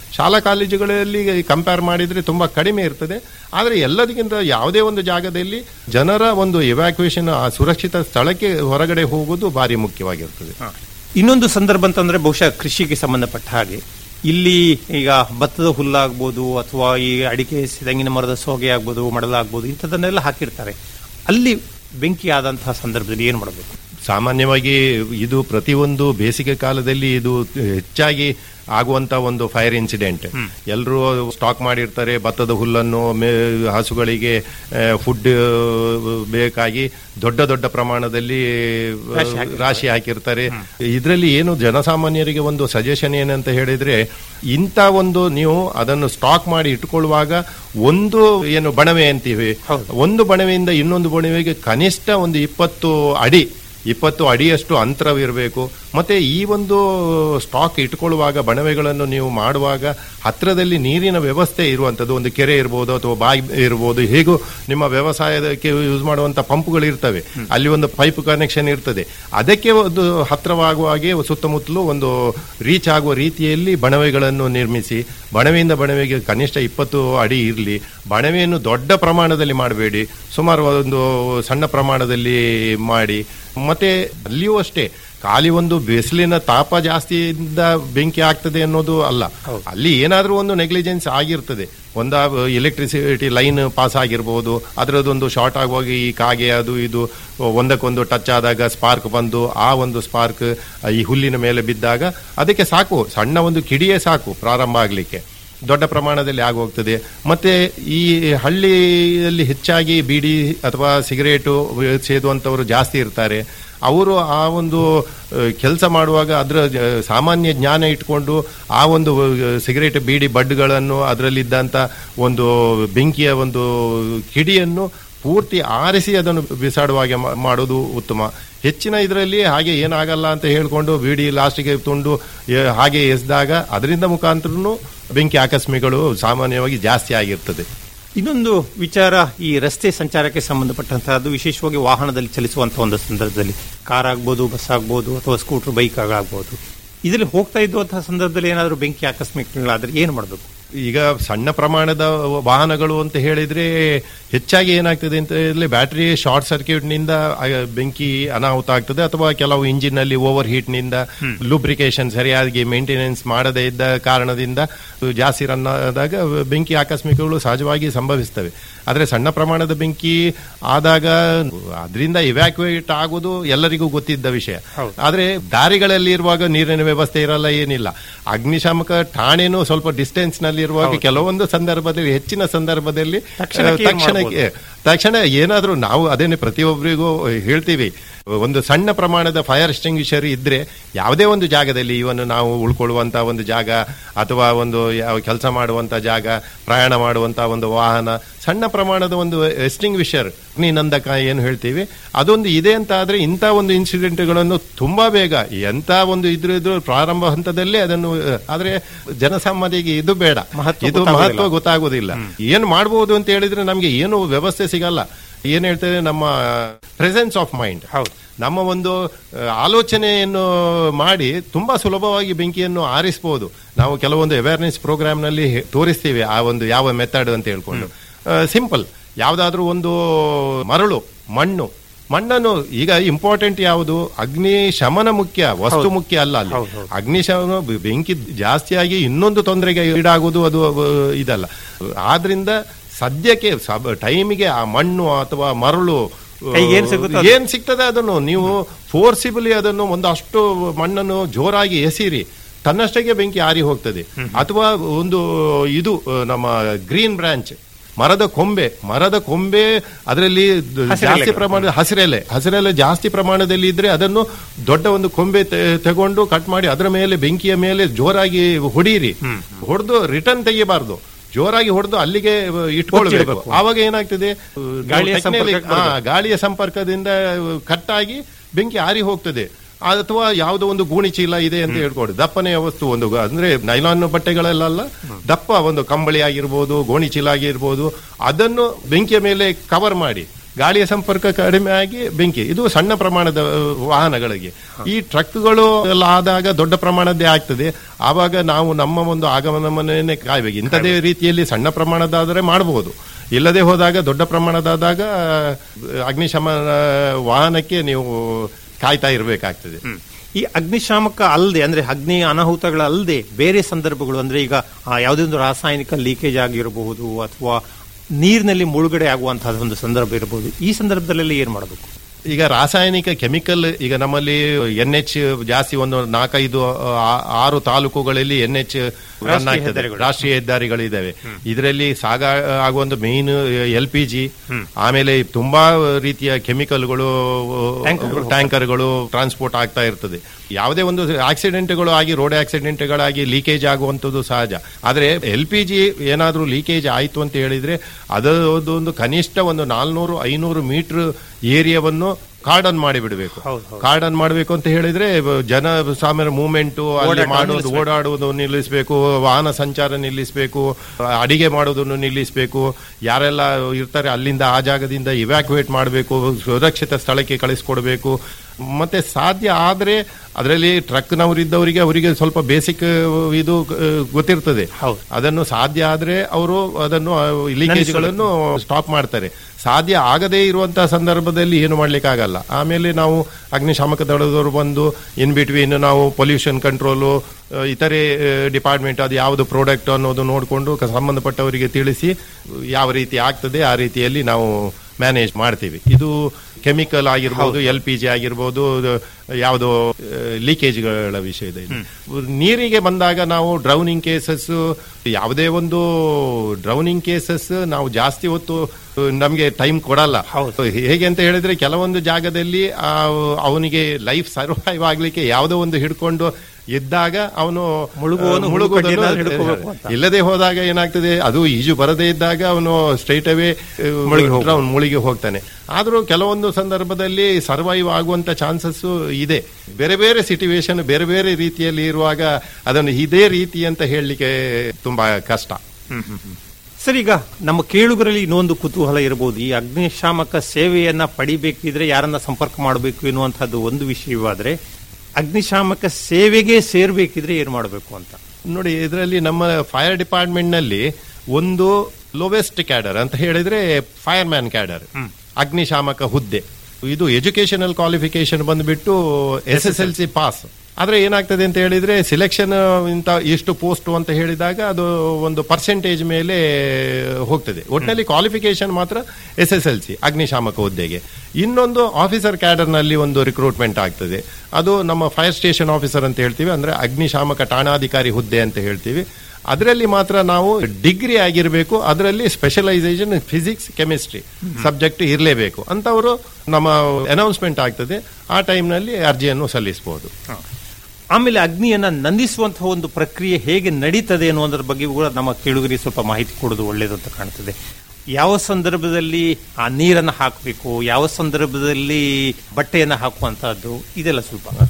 ಶಾಲಾ ಕಾಲೇಜುಗಳಲ್ಲಿ ಕಂಪೇರ್ ಮಾಡಿದ್ರೆ ತುಂಬಾ ಕಡಿಮೆ ಇರ್ತದೆ ಆದ್ರೆ ಎಲ್ಲದಕ್ಕಿಂತ ಯಾವುದೇ ಒಂದು ಜಾಗದಲ್ಲಿ ಜನರ ಒಂದು ಎವ್ಯಾಕ್ಯುಯೇಷನ್ ಆ ಸುರಕ್ಷಿತ ಸ್ಥಳಕ್ಕೆ ಹೊರಗಡೆ ಹೋಗುವುದು ಭಾರಿ ಮುಖ್ಯವಾಗಿರ್ತದೆ ಇನ್ನೊಂದು ಸಂದರ್ಭ ಅಂತಂದ್ರೆ ಬಹುಶಃ ಕೃಷಿಗೆ ಸಂಬಂಧಪಟ್ಟ ಹಾಗೆ ಇಲ್ಲಿ ಈಗ ಭತ್ತದ ಹುಲ್ಲಾಗ್ಬೋದು ಅಥವಾ ಈ ಅಡಿಕೆ ತೆಂಗಿನ ಮರದ ಸೋಗೆ ಆಗ್ಬೋದು ಮಡಲಾಗ್ಬೋದು ಇಂಥದನ್ನೆಲ್ಲ ಹಾಕಿರ್ತಾರೆ ಅಲ್ಲಿ ಬೆಂಕಿ ಆದಂತಹ ಸಂದರ್ಭದಲ್ಲಿ ಏನು ಮಾಡಬೇಕು ಸಾಮಾನ್ಯವಾಗಿ ಇದು ಪ್ರತಿಯೊಂದು ಬೇಸಿಗೆ ಕಾಲದಲ್ಲಿ ಇದು ಹೆಚ್ಚಾಗಿ ಆಗುವಂತ ಒಂದು ಫೈರ್ ಇನ್ಸಿಡೆಂಟ್ ಎಲ್ಲರೂ ಸ್ಟಾಕ್ ಮಾಡಿರ್ತಾರೆ ಭತ್ತದ ಹುಲ್ಲನ್ನು ಮೇ- ಹಸುಗಳಿಗೆ ಫುಡ್ ಬೇಕಾಗಿ ದೊಡ್ಡ ದೊಡ್ಡ ಪ್ರಮಾಣದಲ್ಲಿ ಆ, ರಾಶಿ ಹಾಕಿರ್ತಾರೆ. ರಾಶಿ ಹಾಕಿರ್ತಾರೆ ಇದರಲ್ಲಿ ಏನು ಜನಸಾಮಾನ್ಯರಿಗೆ ಒಂದು ಸಜೆಷನ್ ಏನಂತ ಹೇಳಿದ್ರೆ ಇಂಥ ಒಂದು ನೀವು ಅದನ್ನು ಸ್ಟಾಕ್ ಮಾಡಿ ಇಟ್ಕೊಳ್ಳುವಾಗ ಒಂದು ಏನು ಬಣವೆ ಅಂತೀವಿ ಹೌದು. ಒಂದು ಬಣವೆಯಿಂದ ಇನ್ನೊಂದು ಬಣವೆಗೆ ಕನಿಷ್ಠ ಒಂದು ಇಪ್ಪತ್ತು ಅಡಿ ಇಪ್ಪತ್ತು ಅಡಿಯಷ್ಟು ಅಂತರವಿರಬೇಕು ಮತ್ತೆ ಈ ಒಂದು ಸ್ಟಾಕ್ ಇಟ್ಕೊಳ್ಳುವಾಗ ಬಣವೆಗಳನ್ನು ನೀವು ಮಾಡುವಾಗ ಹತ್ರದಲ್ಲಿ ನೀರಿನ ವ್ಯವಸ್ಥೆ ಇರುವಂತದ್ದು ಒಂದು ಕೆರೆ ಇರ್ಬೋದು ಅಥವಾ ಬಾಯಿ ಇರ್ಬೋದು ಹೇಗೂ ನಿಮ್ಮ ವ್ಯವಸಾಯಕ್ಕೆ ಯೂಸ್ ಮಾಡುವಂತ ಪಂಪ್ಗಳು ಇರ್ತವೆ ಅಲ್ಲಿ ಒಂದು ಪೈಪ್ ಕನೆಕ್ಷನ್ ಇರ್ತದೆ ಅದಕ್ಕೆ ಒಂದು ಹತ್ರವಾಗುವ ಹಾಗೆ ಸುತ್ತಮುತ್ತಲು ಒಂದು ರೀಚ್ ಆಗುವ ರೀತಿಯಲ್ಲಿ ಬಣವೆಗಳನ್ನು ನಿರ್ಮಿಸಿ ಬಣವೆಯಿಂದ ಬಣವೆಗೆ ಕನಿಷ್ಠ ಇಪ್ಪತ್ತು ಅಡಿ ಇರಲಿ ಬಣವೆಯನ್ನು ದೊಡ್ಡ ಪ್ರಮಾಣದಲ್ಲಿ ಮಾಡಬೇಡಿ ಸುಮಾರು ಒಂದು ಸಣ್ಣ ಪ್ರಮಾಣದಲ್ಲಿ ಮಾಡಿ ಮತ್ತೆ ಅಲ್ಲಿಯೂ ಅಷ್ಟೇ ಖಾಲಿ ಒಂದು ಬಿಸಿಲಿನ ತಾಪ ಜಾಸ್ತಿಯಿಂದ ಬೆಂಕಿ ಆಗ್ತದೆ ಅನ್ನೋದು ಅಲ್ಲ ಅಲ್ಲಿ ಏನಾದ್ರೂ ಒಂದು ನೆಗ್ಲಿಜೆನ್ಸ್ ಆಗಿರ್ತದೆ ಒಂದ ಎಲೆಕ್ಟ್ರಿಸಿಟಿ ಲೈನ್ ಪಾಸ್ ಆಗಿರ್ಬೋದು ಅದರದೊಂದು ಶಾರ್ಟ್ ಆಗುವಾಗ ಈ ಕಾಗೆ ಅದು ಇದು ಒಂದಕ್ಕೊಂದು ಟಚ್ ಆದಾಗ ಸ್ಪಾರ್ಕ್ ಬಂದು ಆ ಒಂದು ಸ್ಪಾರ್ಕ್ ಈ ಹುಲ್ಲಿನ ಮೇಲೆ ಬಿದ್ದಾಗ ಅದಕ್ಕೆ ಸಾಕು ಸಣ್ಣ ಒಂದು ಕಿಡಿಯೇ ಸಾಕು ಪ್ರಾರಂಭ ಆಗಲಿಕ್ಕೆ ದೊಡ್ಡ ಪ್ರಮಾಣದಲ್ಲಿ ಆಗೋಗ್ತದೆ ಮತ್ತೆ ಈ ಹಳ್ಳಿಯಲ್ಲಿ ಹೆಚ್ಚಾಗಿ ಬೀಡಿ ಅಥವಾ ಸಿಗರೇಟು ಸೇದುವಂತವರು ಜಾಸ್ತಿ ಇರ್ತಾರೆ ಅವರು ಆ ಒಂದು ಕೆಲಸ ಮಾಡುವಾಗ ಅದರ ಜ- ಸಾಮಾನ್ಯ ಜ್ಞಾನ ಇಟ್ಕೊಂಡು ಆ ಒಂದು ಅಹ್, ಸಿಗರೇಟ್ ಬೀಡಿ ಬಡ್ಗಳನ್ನು ಅದರಲ್ಲಿದ್ದಂಥ ಒಂದು ಬೆಂಕಿಯ ಒಂದು ಕಿಡಿಯನ್ನು ಪೂರ್ತಿ ಆರಿಸಿ ಅದನ್ನು ಬಿಸಾಡುವ ಹಾಗೆ ಮಾ- ಮಾಡೋದು ಉತ್ತಮ ಹೆಚ್ಚಿನ ಇದರಲ್ಲಿ ಹಾಗೆ ಏನಾಗಲ್ಲ ಅಂತ ಹೇಳ್ಕೊಂಡು ಬೀಡಿ ಲಾಸ್ಟಿಗೆ ತುಂಡು ಎ- ಹಾಗೆ ಎಸ್ದಾಗ ಅದರಿಂದ ಮುಖಾಂತರನು ಬೆಂಕಿ ಆಕಸ್ಮಿಗಳು ಸಾಮಾನ್ಯವಾಗಿ ಜಾಸ್ತಿ ಆಗಿರ್ತದೆ ಇನ್ನೊಂದು ವಿಚಾರ ಈ ರಸ್ತೆ ಸಂಚಾರಕ್ಕೆ ಸಂಬಂಧಪಟ್ಟಂತಹದ್ದು ವಿಶೇಷವಾಗಿ ವಾಹನದಲ್ಲಿ ಚಲಿಸುವಂತಹ ಒಂದು ಸಂದರ್ಭದಲ್ಲಿ ಕಾರ್ ಆಗ್ಬೋದು ಬಸ್ ಆಗ್ಬೋದು ಅಥವಾ ಸ್ಕೂಟರ್ ಬೈಕ್ ಆಗ್ಬೋದು ಇದರಲ್ಲಿ ಹೋಗ್ತಾ ಇದ್ದಂತಹ ಸಂದರ್ಭದಲ್ಲಿ ಏನಾದರೂ ಬೆಂಕಿ ಆಕಸ್ಮಿಕಗಳಾದ್ರೆ ಏನು ಮಾಡಬೇಕು ಈಗ ಸಣ್ಣ ಪ್ರಮಾಣದ ವಾಹನಗಳು ಅಂತ ಹೇಳಿದ್ರೆ ಹೆಚ್ಚಾಗಿ ಏನಾಗ್ತದೆ ಅಂತ ಹೇಳಿದ್ರೆ ಬ್ಯಾಟರಿ ಶಾರ್ಟ್ ಸರ್ಕ್ಯೂಟ್ ನಿಂದ ಆ, ಬೆಂಕಿ ಅನಾಹುತ ಆಗ್ತದೆ ಅಥವಾ ಕೆಲವು ಇಂಜಿನ್ ನಲ್ಲಿ ಓವರ್ ಹೀಟ್ ನಿಂದ ಲೂಬ್ರಿಕೇಶನ್ ಸರಿಯಾಗಿ ಮೇಂಟೆನೆನ್ಸ್ ಮಾಡದೇ ಇದ್ದ ಕಾರಣದಿಂದ ಜಾಸ್ತಿ ರನ್ ಆದಾಗ ಬೆಂಕಿ ಆಕಸ್ಮಿಕಗಳು ಸಹಜವಾಗಿ ಸಂಭವಿಸ್ತವೆ ಆದ್ರೆ ಸಣ್ಣ ಪ್ರಮಾಣದ ಬೆಂಕಿ ಆದಾಗ ಅದರಿಂದ ಇವ್ಯಾಕ್ಯುಯೇಟ್ ಆಗೋದು ಎಲ್ಲರಿಗೂ ಗೊತ್ತಿದ್ದ ವಿಷಯ ಆದ್ರೆ ದಾರಿಗಳಲ್ಲಿ ಇರುವಾಗ ನೀರಿನ ವ್ಯವಸ್ಥೆ ಇರಲ್ಲ ಏನಿಲ್ಲ ಅಗ್ನಿಶಾಮಕ ಠಾಣೆನೂ ಸ್ವಲ್ಪ ಡಿಸ್ಟೆನ್ಸ್ ನಲ್ಲಿ ಇರುವಾಗ ಕೆಲವೊಂದು ಸಂದರ್ಭದಲ್ಲಿ ಹೆಚ್ಚಿನ ಸಂದರ್ಭದಲ್ಲಿ ತಕ್ಷಣಕ್ಕೆ ಏನ್ ತಕ್ಷಣಕ್ಕೆ ತಕ್ಷಣ ಏನಾದ್ರೂ ನಾವು ಅದೇನೆ ಪ್ರತಿಯೊಬ್ಬರಿಗೂ ಹೇಳ್ತೀವಿ ಒಂದು ಸಣ್ಣ ಪ್ರಮಾಣದ ಫೈರ್ ಎಕ್ಸ್ಟಿಂಗ್ವಿಷರ್ ಇದ್ರೆ ಯಾವುದೇ ಒಂದು ಜಾಗದಲ್ಲಿ ಇವನು ನಾವು ಉಳ್ಕೊಳ್ಳುವಂತ ಒಂದು ಜಾಗ ಅಥವಾ ಒಂದು ಯಾವ ಕೆಲಸ ಮಾಡುವಂತ ಜಾಗ ಪ್ರಯಾಣ ಮಾಡುವಂತ ಒಂದು ವಾಹನ ಸಣ್ಣ ಪ್ರಮಾಣದ ಒಂದು ಎಸ್ಟಿಂಗ್ವಿಷರ್ ನಂದಕ ಏನು ಹೇಳ್ತೀವಿ ಅದೊಂದು ಇದೆ ಅಂತ ಆದ್ರೆ ಇಂಥ ಒಂದು ಇನ್ಸಿಡೆಂಟ್ಗಳನ್ನು ತುಂಬಾ ಬೇಗ ಎಂತ ಒಂದು ಇದ್ರ ಇದ್ರ ಪ್ರಾರಂಭ ಹಂತದಲ್ಲೇ ಅದನ್ನು ಅಹ್, ಆದ್ರೆ ಜನಸಾಮಾನ್ಯರಿಗೆ ಇದು ಬೇಡ ಮಹತ್ವ ಇದು ಗೊತ್ತಾಗೋದಿಲ್ಲ. ಮಹತ್ವ ಗೊತ್ತಾಗುದಿಲ್ಲ ಏನ್ ಮಾಡಬಹುದು ಅಂತ ಹೇಳಿದ್ರೆ ನಮ್ಗೆ ಏನು ವ್ಯವಸ್ಥೆ ಸಿಗಲ್ಲ ಏನ್ ಹೇಳ್ತೇವೆ ನಮ್ಮ ಪ್ರೆಸೆನ್ಸ್ ಆಫ್ ಮೈಂಡ್ ಹೌದು. ನಮ್ಮ ಒಂದು ಆ, ಆಲೋಚನೆಯನ್ನು ಮಾಡಿ ತುಂಬಾ ಸುಲಭವಾಗಿ ಬೆಂಕಿಯನ್ನು ಆರಿಸಬಹುದು ನಾವು ಕೆಲವೊಂದು ಅವೇರ್ನೆಸ್ ಪ್ರೋಗ್ರಾಮ್ ನಲ್ಲಿ ಹೆ- ತೋರಿಸ್ತೀವಿ ಆ ಒಂದು ಯಾವ ಮೆಥಡ್ ಅಂತ ಹೇಳ್ಕೊಂಡು ಸಿಂಪಲ್ ಯಾವ್ದಾದ್ರೂ ಒಂದು ಮರಳು ಮಣ್ಣು ಮಣ್ಣನ್ನು ಈಗ ಇಂಪಾರ್ಟೆಂಟ್ ಯಾವುದು ಅಗ್ನಿ ಶಮನ ಮುಖ್ಯ ವಸ್ತು ಮುಖ್ಯ ಅಲ್ಲ ಅಲ್ಲಿ ಅಗ್ನಿ ಶಮನ ಬೆ- ಬೆಂಕಿ ಜಾಸ್ತಿಯಾಗಿ ಇನ್ನೊಂದು ತೊಂದರೆಗೆ ಈಡಾಗುವುದು ಅದು ಅಹ್, ಇದಲ್ಲ ಆದ್ರಿಂದ ಸದ್ಯಕ್ಕೆ ಟೈಮಿಗೆ ಆ ಮಣ್ಣು ಅಥವಾ ಮರಳು ಅಹ್, ಕೈಗೆ ಏನ್ ಸಿಗುತ್ತೋ ಅದು. ಏನ್ ಸಿಗ್ತದೆ ಅದನ್ನು ನೀವು ಫೋರ್ಸಿಬಲಿ ಅದನ್ನು ಒಂದಷ್ಟು ಮಣ್ಣನ್ನು ಜೋರಾಗಿ ಎಸಿರಿ ತನ್ನಷ್ಟಕ್ಕೆ ಬೆಂಕಿ ಆರಿ ಹೋಗ್ತದೆ ಅಥವಾ ಒಂದು ಇದು ಅಹ್, ನಮ್ಮ ಗ್ರೀನ್ ಬ್ರಾಂಚ್ ಮರದ ಕೊಂಬೆ ಮರದ ಕೊಂಬೆ ಅದರಲ್ಲಿ ದ- ಜಾಸ್ತಿ ಹಸಿರೆಲೆಗಳು. ಪ್ರಮಾಣದ ಹಸಿರೆಲೆ ಹಸಿರೆಲೆ ಜಾಸ್ತಿ ಪ್ರಮಾಣದಲ್ಲಿ ಇದ್ರೆ ಅದನ್ನು ದೊಡ್ಡ ಒಂದು ಕೊಂಬೆ ತೆ- ತಗೊಂಡು ಕಟ್ ಮಾಡಿ ಅದರ ಮೇಲೆ ಬೆಂಕಿಯ ಮೇಲೆ ಜೋರಾಗಿ ಹೊಡೀರಿ ಹೊಡೆದು ರಿಟರ್ನ್ ತೆಗಿಬಾರ್ದು ಜೋರಾಗಿ ಹೊಡೆದು ಅಲ್ಲಿಗೆ ಇಟ್ಕೊಳ್ಬೇಕು ಮುಚ್ಚಿಡ್ಬೇಕು. ಆವಾಗ ಏನಾಗ್ತದೆ ಗಾಳಿಯ technically- ಸಂಪರ್ಕಕ್ಕೆ ಹಾ, ಬರಬೇಕು. ಗಾಳಿಯ ಸಂಪರ್ಕದಿಂದ ಕಟ್ಟಾಗಿ ಬೆಂಕಿ ಆರಿ ಹೋಗ್ತದೆ ಅಥವಾ ಯಾವುದೋ ಒಂದು ಗೋಣಿ ಚೀಲ ಇದೆ ಅಂತ ಹೇಳ್ಕೊಡಿ ದಪ್ಪನೆಯ ವಸ್ತು ಒಂದು ಗ- ಅಂದ್ರೆ ನೈಲಾನ್ ಬಟ್ಟೆಗಳೆಲ್ಲ ದಪ್ಪ ಒಂದು ಕಂಬಳಿ ಆಗಿರ್ಬೋದು ಗೋಣಿ ಚೀಲ ಆಗಿರ್ಬೋದು ಅದನ್ನು ಬೆಂಕಿಯ ಮೇಲೆ ಕವರ್ ಮಾಡಿ ಗಾಳಿಯ ಸಂಪರ್ಕ ಕಡಿಮೆ ಆಗಿ ಬೆಂಕಿ ಇದು ಸಣ್ಣ ಪ್ರಮಾಣದ ಆ, ವಾಹನಗಳಿಗೆ ಈ ಟ್ರಕ್ಗಳು ಎಲ್ಲ ಆದಾಗ ದೊಡ್ಡ ಪ್ರಮಾಣದ್ದೇ ಆಗ್ತದೆ ಆವಾಗ ನಾವು ನಮ್ಮ ಒಂದು ಆಗಮನವನ್ನೇ ಕಾಯ್ಬೇಕು ಇಂಥದೇ ರೀತಿಯಲ್ಲಿ ಸಣ್ಣ ಪ್ರಮಾಣದಾದರೆ ಮಾಡಬಹುದು ಇಲ್ಲದೆ ಹೋದಾಗ ದೊಡ್ಡ ಪ್ರಮಾಣದಾದಾಗ ಆ, ಅಗ್ನಿಶಮನ ವಾಹನಕ್ಕೆ ನೀವು ಕಾಯ್ತಾ ಇರಬೇಕಾಗ್ತದೆ ಈ ಅಗ್ನಿಶಾಮಕ ಅಲ್ಲದೆ ಅಂದ್ರೆ ಅಗ್ನಿ ಅನಾಹುತಗಳಲ್ಲದೆ ಬೇರೆ ಸಂದರ್ಭಗಳು ಅಂದ್ರೆ ಈಗ ಆ, ಯಾವುದೇ ಒಂದು ರಾಸಾಯನಿಕ ಲೀಕೇಜ್ ಆಗಿರಬಹುದು ಅಥವಾ ನೀರಿನಲ್ಲಿ ಮುಳುಗಡೆ ಆಗುವಂತಹ ಒಂದು ಸಂದರ್ಭ ಇರಬಹುದು ಈ ಸಂದರ್ಭದಲ್ಲಿ ಏನ್ ಮಾಡಬೇಕು ಈಗ ರಾಸಾಯನಿಕ ಕೆಮಿಕಲ್ ಈಗ ನಮ್ಮಲ್ಲಿ ಎನ್ ಎಚ್ ಜಾಸ್ತಿ ಒಂದು ನಾಲ್ಕೈದು ಆ- ಆರು ತಾಲೂಕುಗಳಲ್ಲಿ ಎನ್ ಎಚ್ ರಾಷ್ಟ್ರೀಯ ಹೆದ್ದಾರಿಗಳು. ರಾಷ್ಟ್ರೀಯ ಹೆದ್ದಾರಿಗಳಿದ್ದಾವೆ ಇದರಲ್ಲಿ ಸಾಗ ಆಗುವ ಮೇನ್ ಎಲ್ ಪಿ ಜಿ ಆಮೇಲೆ ತುಂಬಾ ರೀತಿಯ ಕೆಮಿಕಲ್ಗಳು ಟ್ಯಾಂಕರ್ಗಳು ಟ್ಯಾಂಕರ್ಗಳು ಟ್ರಾನ್ಸ್ಪೋರ್ಟ್ ಆಗ್ತಾ ಇರ್ತದೆ ಯಾವುದೇ ಒಂದು ಆಕ್ಸಿಡೆಂಟ್ಗಳು ಆಗಿ ರೋಡ್ ಆಕ್ಸಿಡೆಂಟ್ಗಳಾಗಿ ಲೀಕೇಜ್ ಆಗುವಂಥದ್ದು ಸಹಜ ಆದರೆ ಎಲ್ ಪಿ ಜಿ ಏನಾದರೂ ಲೀಕೇಜ್ ಆಯಿತು ಅಂತ ಹೇಳಿದ್ರೆ ಅದರದ್ದು ಒಂದು ಕನಿಷ್ಠ ಒಂದು ನಾಲ್ನೂರು ಐನೂರು ಮೀಟರ್ ಏರಿಯಾವನ್ನು ಕಾರ್ಡನ್ ಮಾಡಿ ಬಿಡಬೇಕು ಹೌದು, ಹೌದು. ಕಾರ್ಡನ್ ಮಾಡಬೇಕು ಅಂತ ಹೇಳಿದ್ರೆ ಜನ ಸಾಮಾನ್ಯ ಮೂವ್ಮೆಂಟ್ ಅಲ್ಲಿ ಓಡಾಟ ಮಾಡೋದು ನಿಲ್ಲಿಸ್ಬೇಕು. ಓಡಾಡುವುದು ನಿಲ್ಲಿಸಬೇಕು ವಾಹನ ಸಂಚಾರ ನಿಲ್ಲಿಸಬೇಕು ಅಡಿಗೆ ಮಾಡೋದನ್ನು ನಿಲ್ಲಿಸಬೇಕು ಯಾರೆಲ್ಲ ಇರ್ತಾರೆ ಅಲ್ಲಿಂದ ಆ ಜಾಗದಿಂದ ಇವ್ಯಾಕ್ಯುವೇಟ್ ಮಾಡಬೇಕು ಸುರಕ್ಷಿತ ಸ್ಥಳಕ್ಕೆ ಕಳಿಸ್ಕೊಡ್ಬೇಕು ಮತ್ತೆ ಸಾಧ್ಯ ಆದ್ರೆ ಅದರಲ್ಲಿ ಟ್ರಕ್ನವರಿದ್ದವರಿಗೆ ಅವರಿಗೆ ಸ್ವಲ್ಪ ಬೇಸಿಕ್ ಇದು ಆ, ಗೊತ್ತಿರ್ತದೆ ಹೌದು. ಅದನ್ನು ಸಾಧ್ಯ ಆದ್ರೆ ಅವರು ಅದನ್ನು ಲೀಕೇಜ್ಗಳನ್ನು ಸ್ಟಾಪ್ ಮಾಡ್ತಾರೆ ಸಾಧ್ಯ ಆಗದೇ ಇರುವಂತಹ ಸಂದರ್ಭದಲ್ಲಿ ಏನು ಮಾಡ್ಲಿಕ್ಕೆ ಆಗಲ್ಲ ಆಮೇಲೆ ನಾವು ಅಗ್ನಿಶಾಮಕ ದಳದವರು ಬಂದು ಇನ್ ಬಿಟ್ವೀನ್ ನಾವು ಪೊಲ್ಯೂಷನ್ ಕಂಟ್ರೋಲು ಇತರೆ ಡಿಪಾರ್ಟ್ಮೆಂಟ್ ಅದು ಯಾವುದು ಪ್ರಾಡಕ್ಟ್ ಅನ್ನೋದು ನೋಡಿಕೊಂಡು ಸಂಬಂಧಪಟ್ಟವರಿಗೆ ತಿಳಿಸಿ ಯಾವ ರೀತಿ ಆಗ್ತದೆ ಆ ರೀತಿಯಲ್ಲಿ ನಾವು ಮ್ಯಾನೇಜ್ ಮಾಡ್ತೀವಿ ಇದು ಕೆಮಿಕಲ್ ಆಗಿರ್ಬೋದು ಎಲ್ ಪಿ ಜಿ ಆಗಿರ್ಬೋದು ಯಾವುದೋ ಲೀಕೇಜ್ಗಳ ವಿಷಯದಲ್ಲಿ ನೀರಿಗೆ ಬಂದಾಗ ನಾವು ಡ್ರೌನಿಂಗ್ ಕೇಸಸ್ ಯಾವುದೇ ಒಂದು ಡ್ರೌನಿಂಗ್ ಕೇಸಸ್ ನಾವು ಜಾಸ್ತಿ ಹೊತ್ತು ನಮಗೆ ಟೈಮ್ ಕೊಡಲ್ಲ ಹೌದು. ಹೇಗೆ ಅಂತ ಹೇಳಿದ್ರೆ ಕೆಲವೊಂದು ಜಾಗದಲ್ಲಿ ಆ, ಅವನಿಗೆ ಲೈಫ್ ಸರ್ವೈವ್ ಆಗ್ಲಿಕ್ಕೆ ಯಾವುದೋ ಒಂದು ಹಿಡ್ಕೊಂಡು ಇದ್ದಾಗ ಅವನು ಮುಳುಗುವವನು ಮುಳುಗುವುದನ್ನು ಹುಡುಕಡ್ಡಿಯನ್ನು ಹಿಡ್ಕೋಬೇಕು ಅಂತ. ಇಲ್ಲದೆ ಹೋದಾಗ ಏನಾಗ್ತದೆ ಅದು ಈಜು ಬರದೇ ಇದ್ದಾಗ ಅವನು ಸ್ಟ್ರೈಟ್ ಅವೇ ಮುಳುಗಿ ಹೋಗ್ತಾನೆ. ಅವನು ಮುಳುಗಿ ಹೋಗ್ತಾನೆ ಆದ್ರೂ ಕೆಲವೊಂದು ಸಂದರ್ಭದಲ್ಲಿ ಸರ್ವೈವ್ ಆಗುವಂತ ಚಾನ್ಸಸ್ ಇದೆ ಬೇರೆ ಬೇರೆ ಸಿಚುವೇಶನ್ ಬೇರೆ ಬೇರೆ ರೀತಿಯಲ್ಲಿ ಇರುವಾಗ ಅದನ್ನು ಇದೇ ರೀತಿ ಅಂತ ಹೇಳಲಿಕ್ಕೆ ತುಂಬಾ ಕಷ್ಟ ಸರ್ ಈಗ ನಮ್ಮ ಕೇಳುಗರಲ್ಲಿ ಇನ್ನೊಂದು ಕುತೂಹಲ ಇರಬಹುದು ಈ ಅಗ್ನಿಶಾಮಕ ಸೇವೆಯನ್ನ ಪಡಿಬೇಕಿದ್ರೆ ಯಾರನ್ನ ಸಂಪರ್ಕ ಮಾಡಬೇಕು ಎನ್ನುವಂತಹದ್ದು ಒಂದು ವಿಷಯವಾದ್ರೆ ಅಗ್ನಿಶಾಮಕ ಸೇವೆಗೆ ಸೇರ್ಬೇಕಿದ್ರೆ ಏನ್ ಮಾಡಬೇಕು ಅಂತ ನೋಡಿ ಇದರಲ್ಲಿ ನಮ್ಮ ಫೈರ್ ಡಿಪಾರ್ಟ್ಮೆಂಟ್ ನಲ್ಲಿ ಒಂದು ಲೋವೆಸ್ಟ್ ಕ್ಯಾಡರ್ ಅಂತ ಹೇಳಿದ್ರೆ ಫೈರ್ ಮ್ಯಾನ್ ಕ್ಯಾಡರ್ ಅಗ್ನಿಶಾಮಕ ಹುದ್ದೆ ಇದು ಎಜುಕೇಶನಲ್ ಕ್ವಾಲಿಫಿಕೇಶನ್ ಬಂದ್ಬಿಟ್ಟು S S L C pass ಆದ್ರೆ ಏನಾಗ್ತದೆ ಅಂತ ಹೇಳಿದ್ರೆ ಸಿಲೆಕ್ಷನ್ ಇಂತ ಎಷ್ಟು ಪೋಸ್ಟ್ ಅಂತ ಹೇಳಿದಾಗ ಅದು ಒಂದು ಪರ್ಸೆಂಟೇಜ್ ಮೇಲೆ ಹೋಗ್ತದೆ ಒಟ್ಟಿನಲ್ಲಿ ಕ್ವಾಲಿಫಿಕೇಶನ್ ಮಾತ್ರ ಎಸ್ ಎಸ್ ಎಲ್ ಸಿ ಅಗ್ನಿಶಾಮಕ ಹುದ್ದೆಗೆ ಇನ್ನೊಂದು ಆಫೀಸರ್ ಕ್ಯಾಡರ್ ನಲ್ಲಿ ಒಂದು ರಿಕ್ರೂಟ್ಮೆಂಟ್ ಆಗ್ತದೆ ಅದು ನಮ್ಮ ಫೈರ್ ಸ್ಟೇಷನ್ ಆಫೀಸರ್ ಅಂತ ಹೇಳ್ತೀವಿ ಅಂದ್ರೆ ಅಗ್ನಿಶಾಮಕ ಠಾಣಾಧಿಕಾರಿ ಹುದ್ದೆ ಅಂತ ಹೇಳ್ತೀವಿ ಅದರಲ್ಲಿ ಮಾತ್ರ ನಾವು ಡಿಗ್ರಿ ಆಗಿರಬೇಕು ಅದರಲ್ಲಿ ಸ್ಪೆಷಲೈಸೇಷನ್ ಫಿಸಿಕ್ಸ್ ಕೆಮಿಸ್ಟ್ರಿ ಸಬ್ಜೆಕ್ಟ್ ಇರಲೇಬೇಕು ಅಂತವರು ನಮ್ಮ ಅನೌನ್ಸ್ಮೆಂಟ್ ಆಗ್ತದೆ ಆ ಟೈಮ್ನಲ್ಲಿ ಅರ್ಜಿಯನ್ನು ಸಲ್ಲಿಸಬಹುದು ಆಮೇಲೆ ಅಗ್ನಿಯನ್ನ ನಂದಿಸುವಂತಹ ಒಂದು ಪ್ರಕ್ರಿಯೆ ಹೇಗೆ ನಡೀತದೆ ಅನ್ನುವುದರ ಬಗ್ಗೆ ಕೂಡ ನಮ್ಮ ಕೇಳುಗರಿಗೆ ಸ್ವಲ್ಪ ಮಾಹಿತಿ ಕೊಡೋದು ಒಳ್ಳೇದು ಅಂತ ಕಾಣ್ತದೆ ಯಾವ ಸಂದರ್ಭದಲ್ಲಿ ಆ ನೀರನ್ನು ಹಾಕಬೇಕು ಯಾವ ಸಂದರ್ಭದಲ್ಲಿ ಬಟ್ಟೆಯನ್ನು ಹಾಕುವಂತಹದ್ದು ಇದೆಲ್ಲ ಸ್ವಲ್ಪ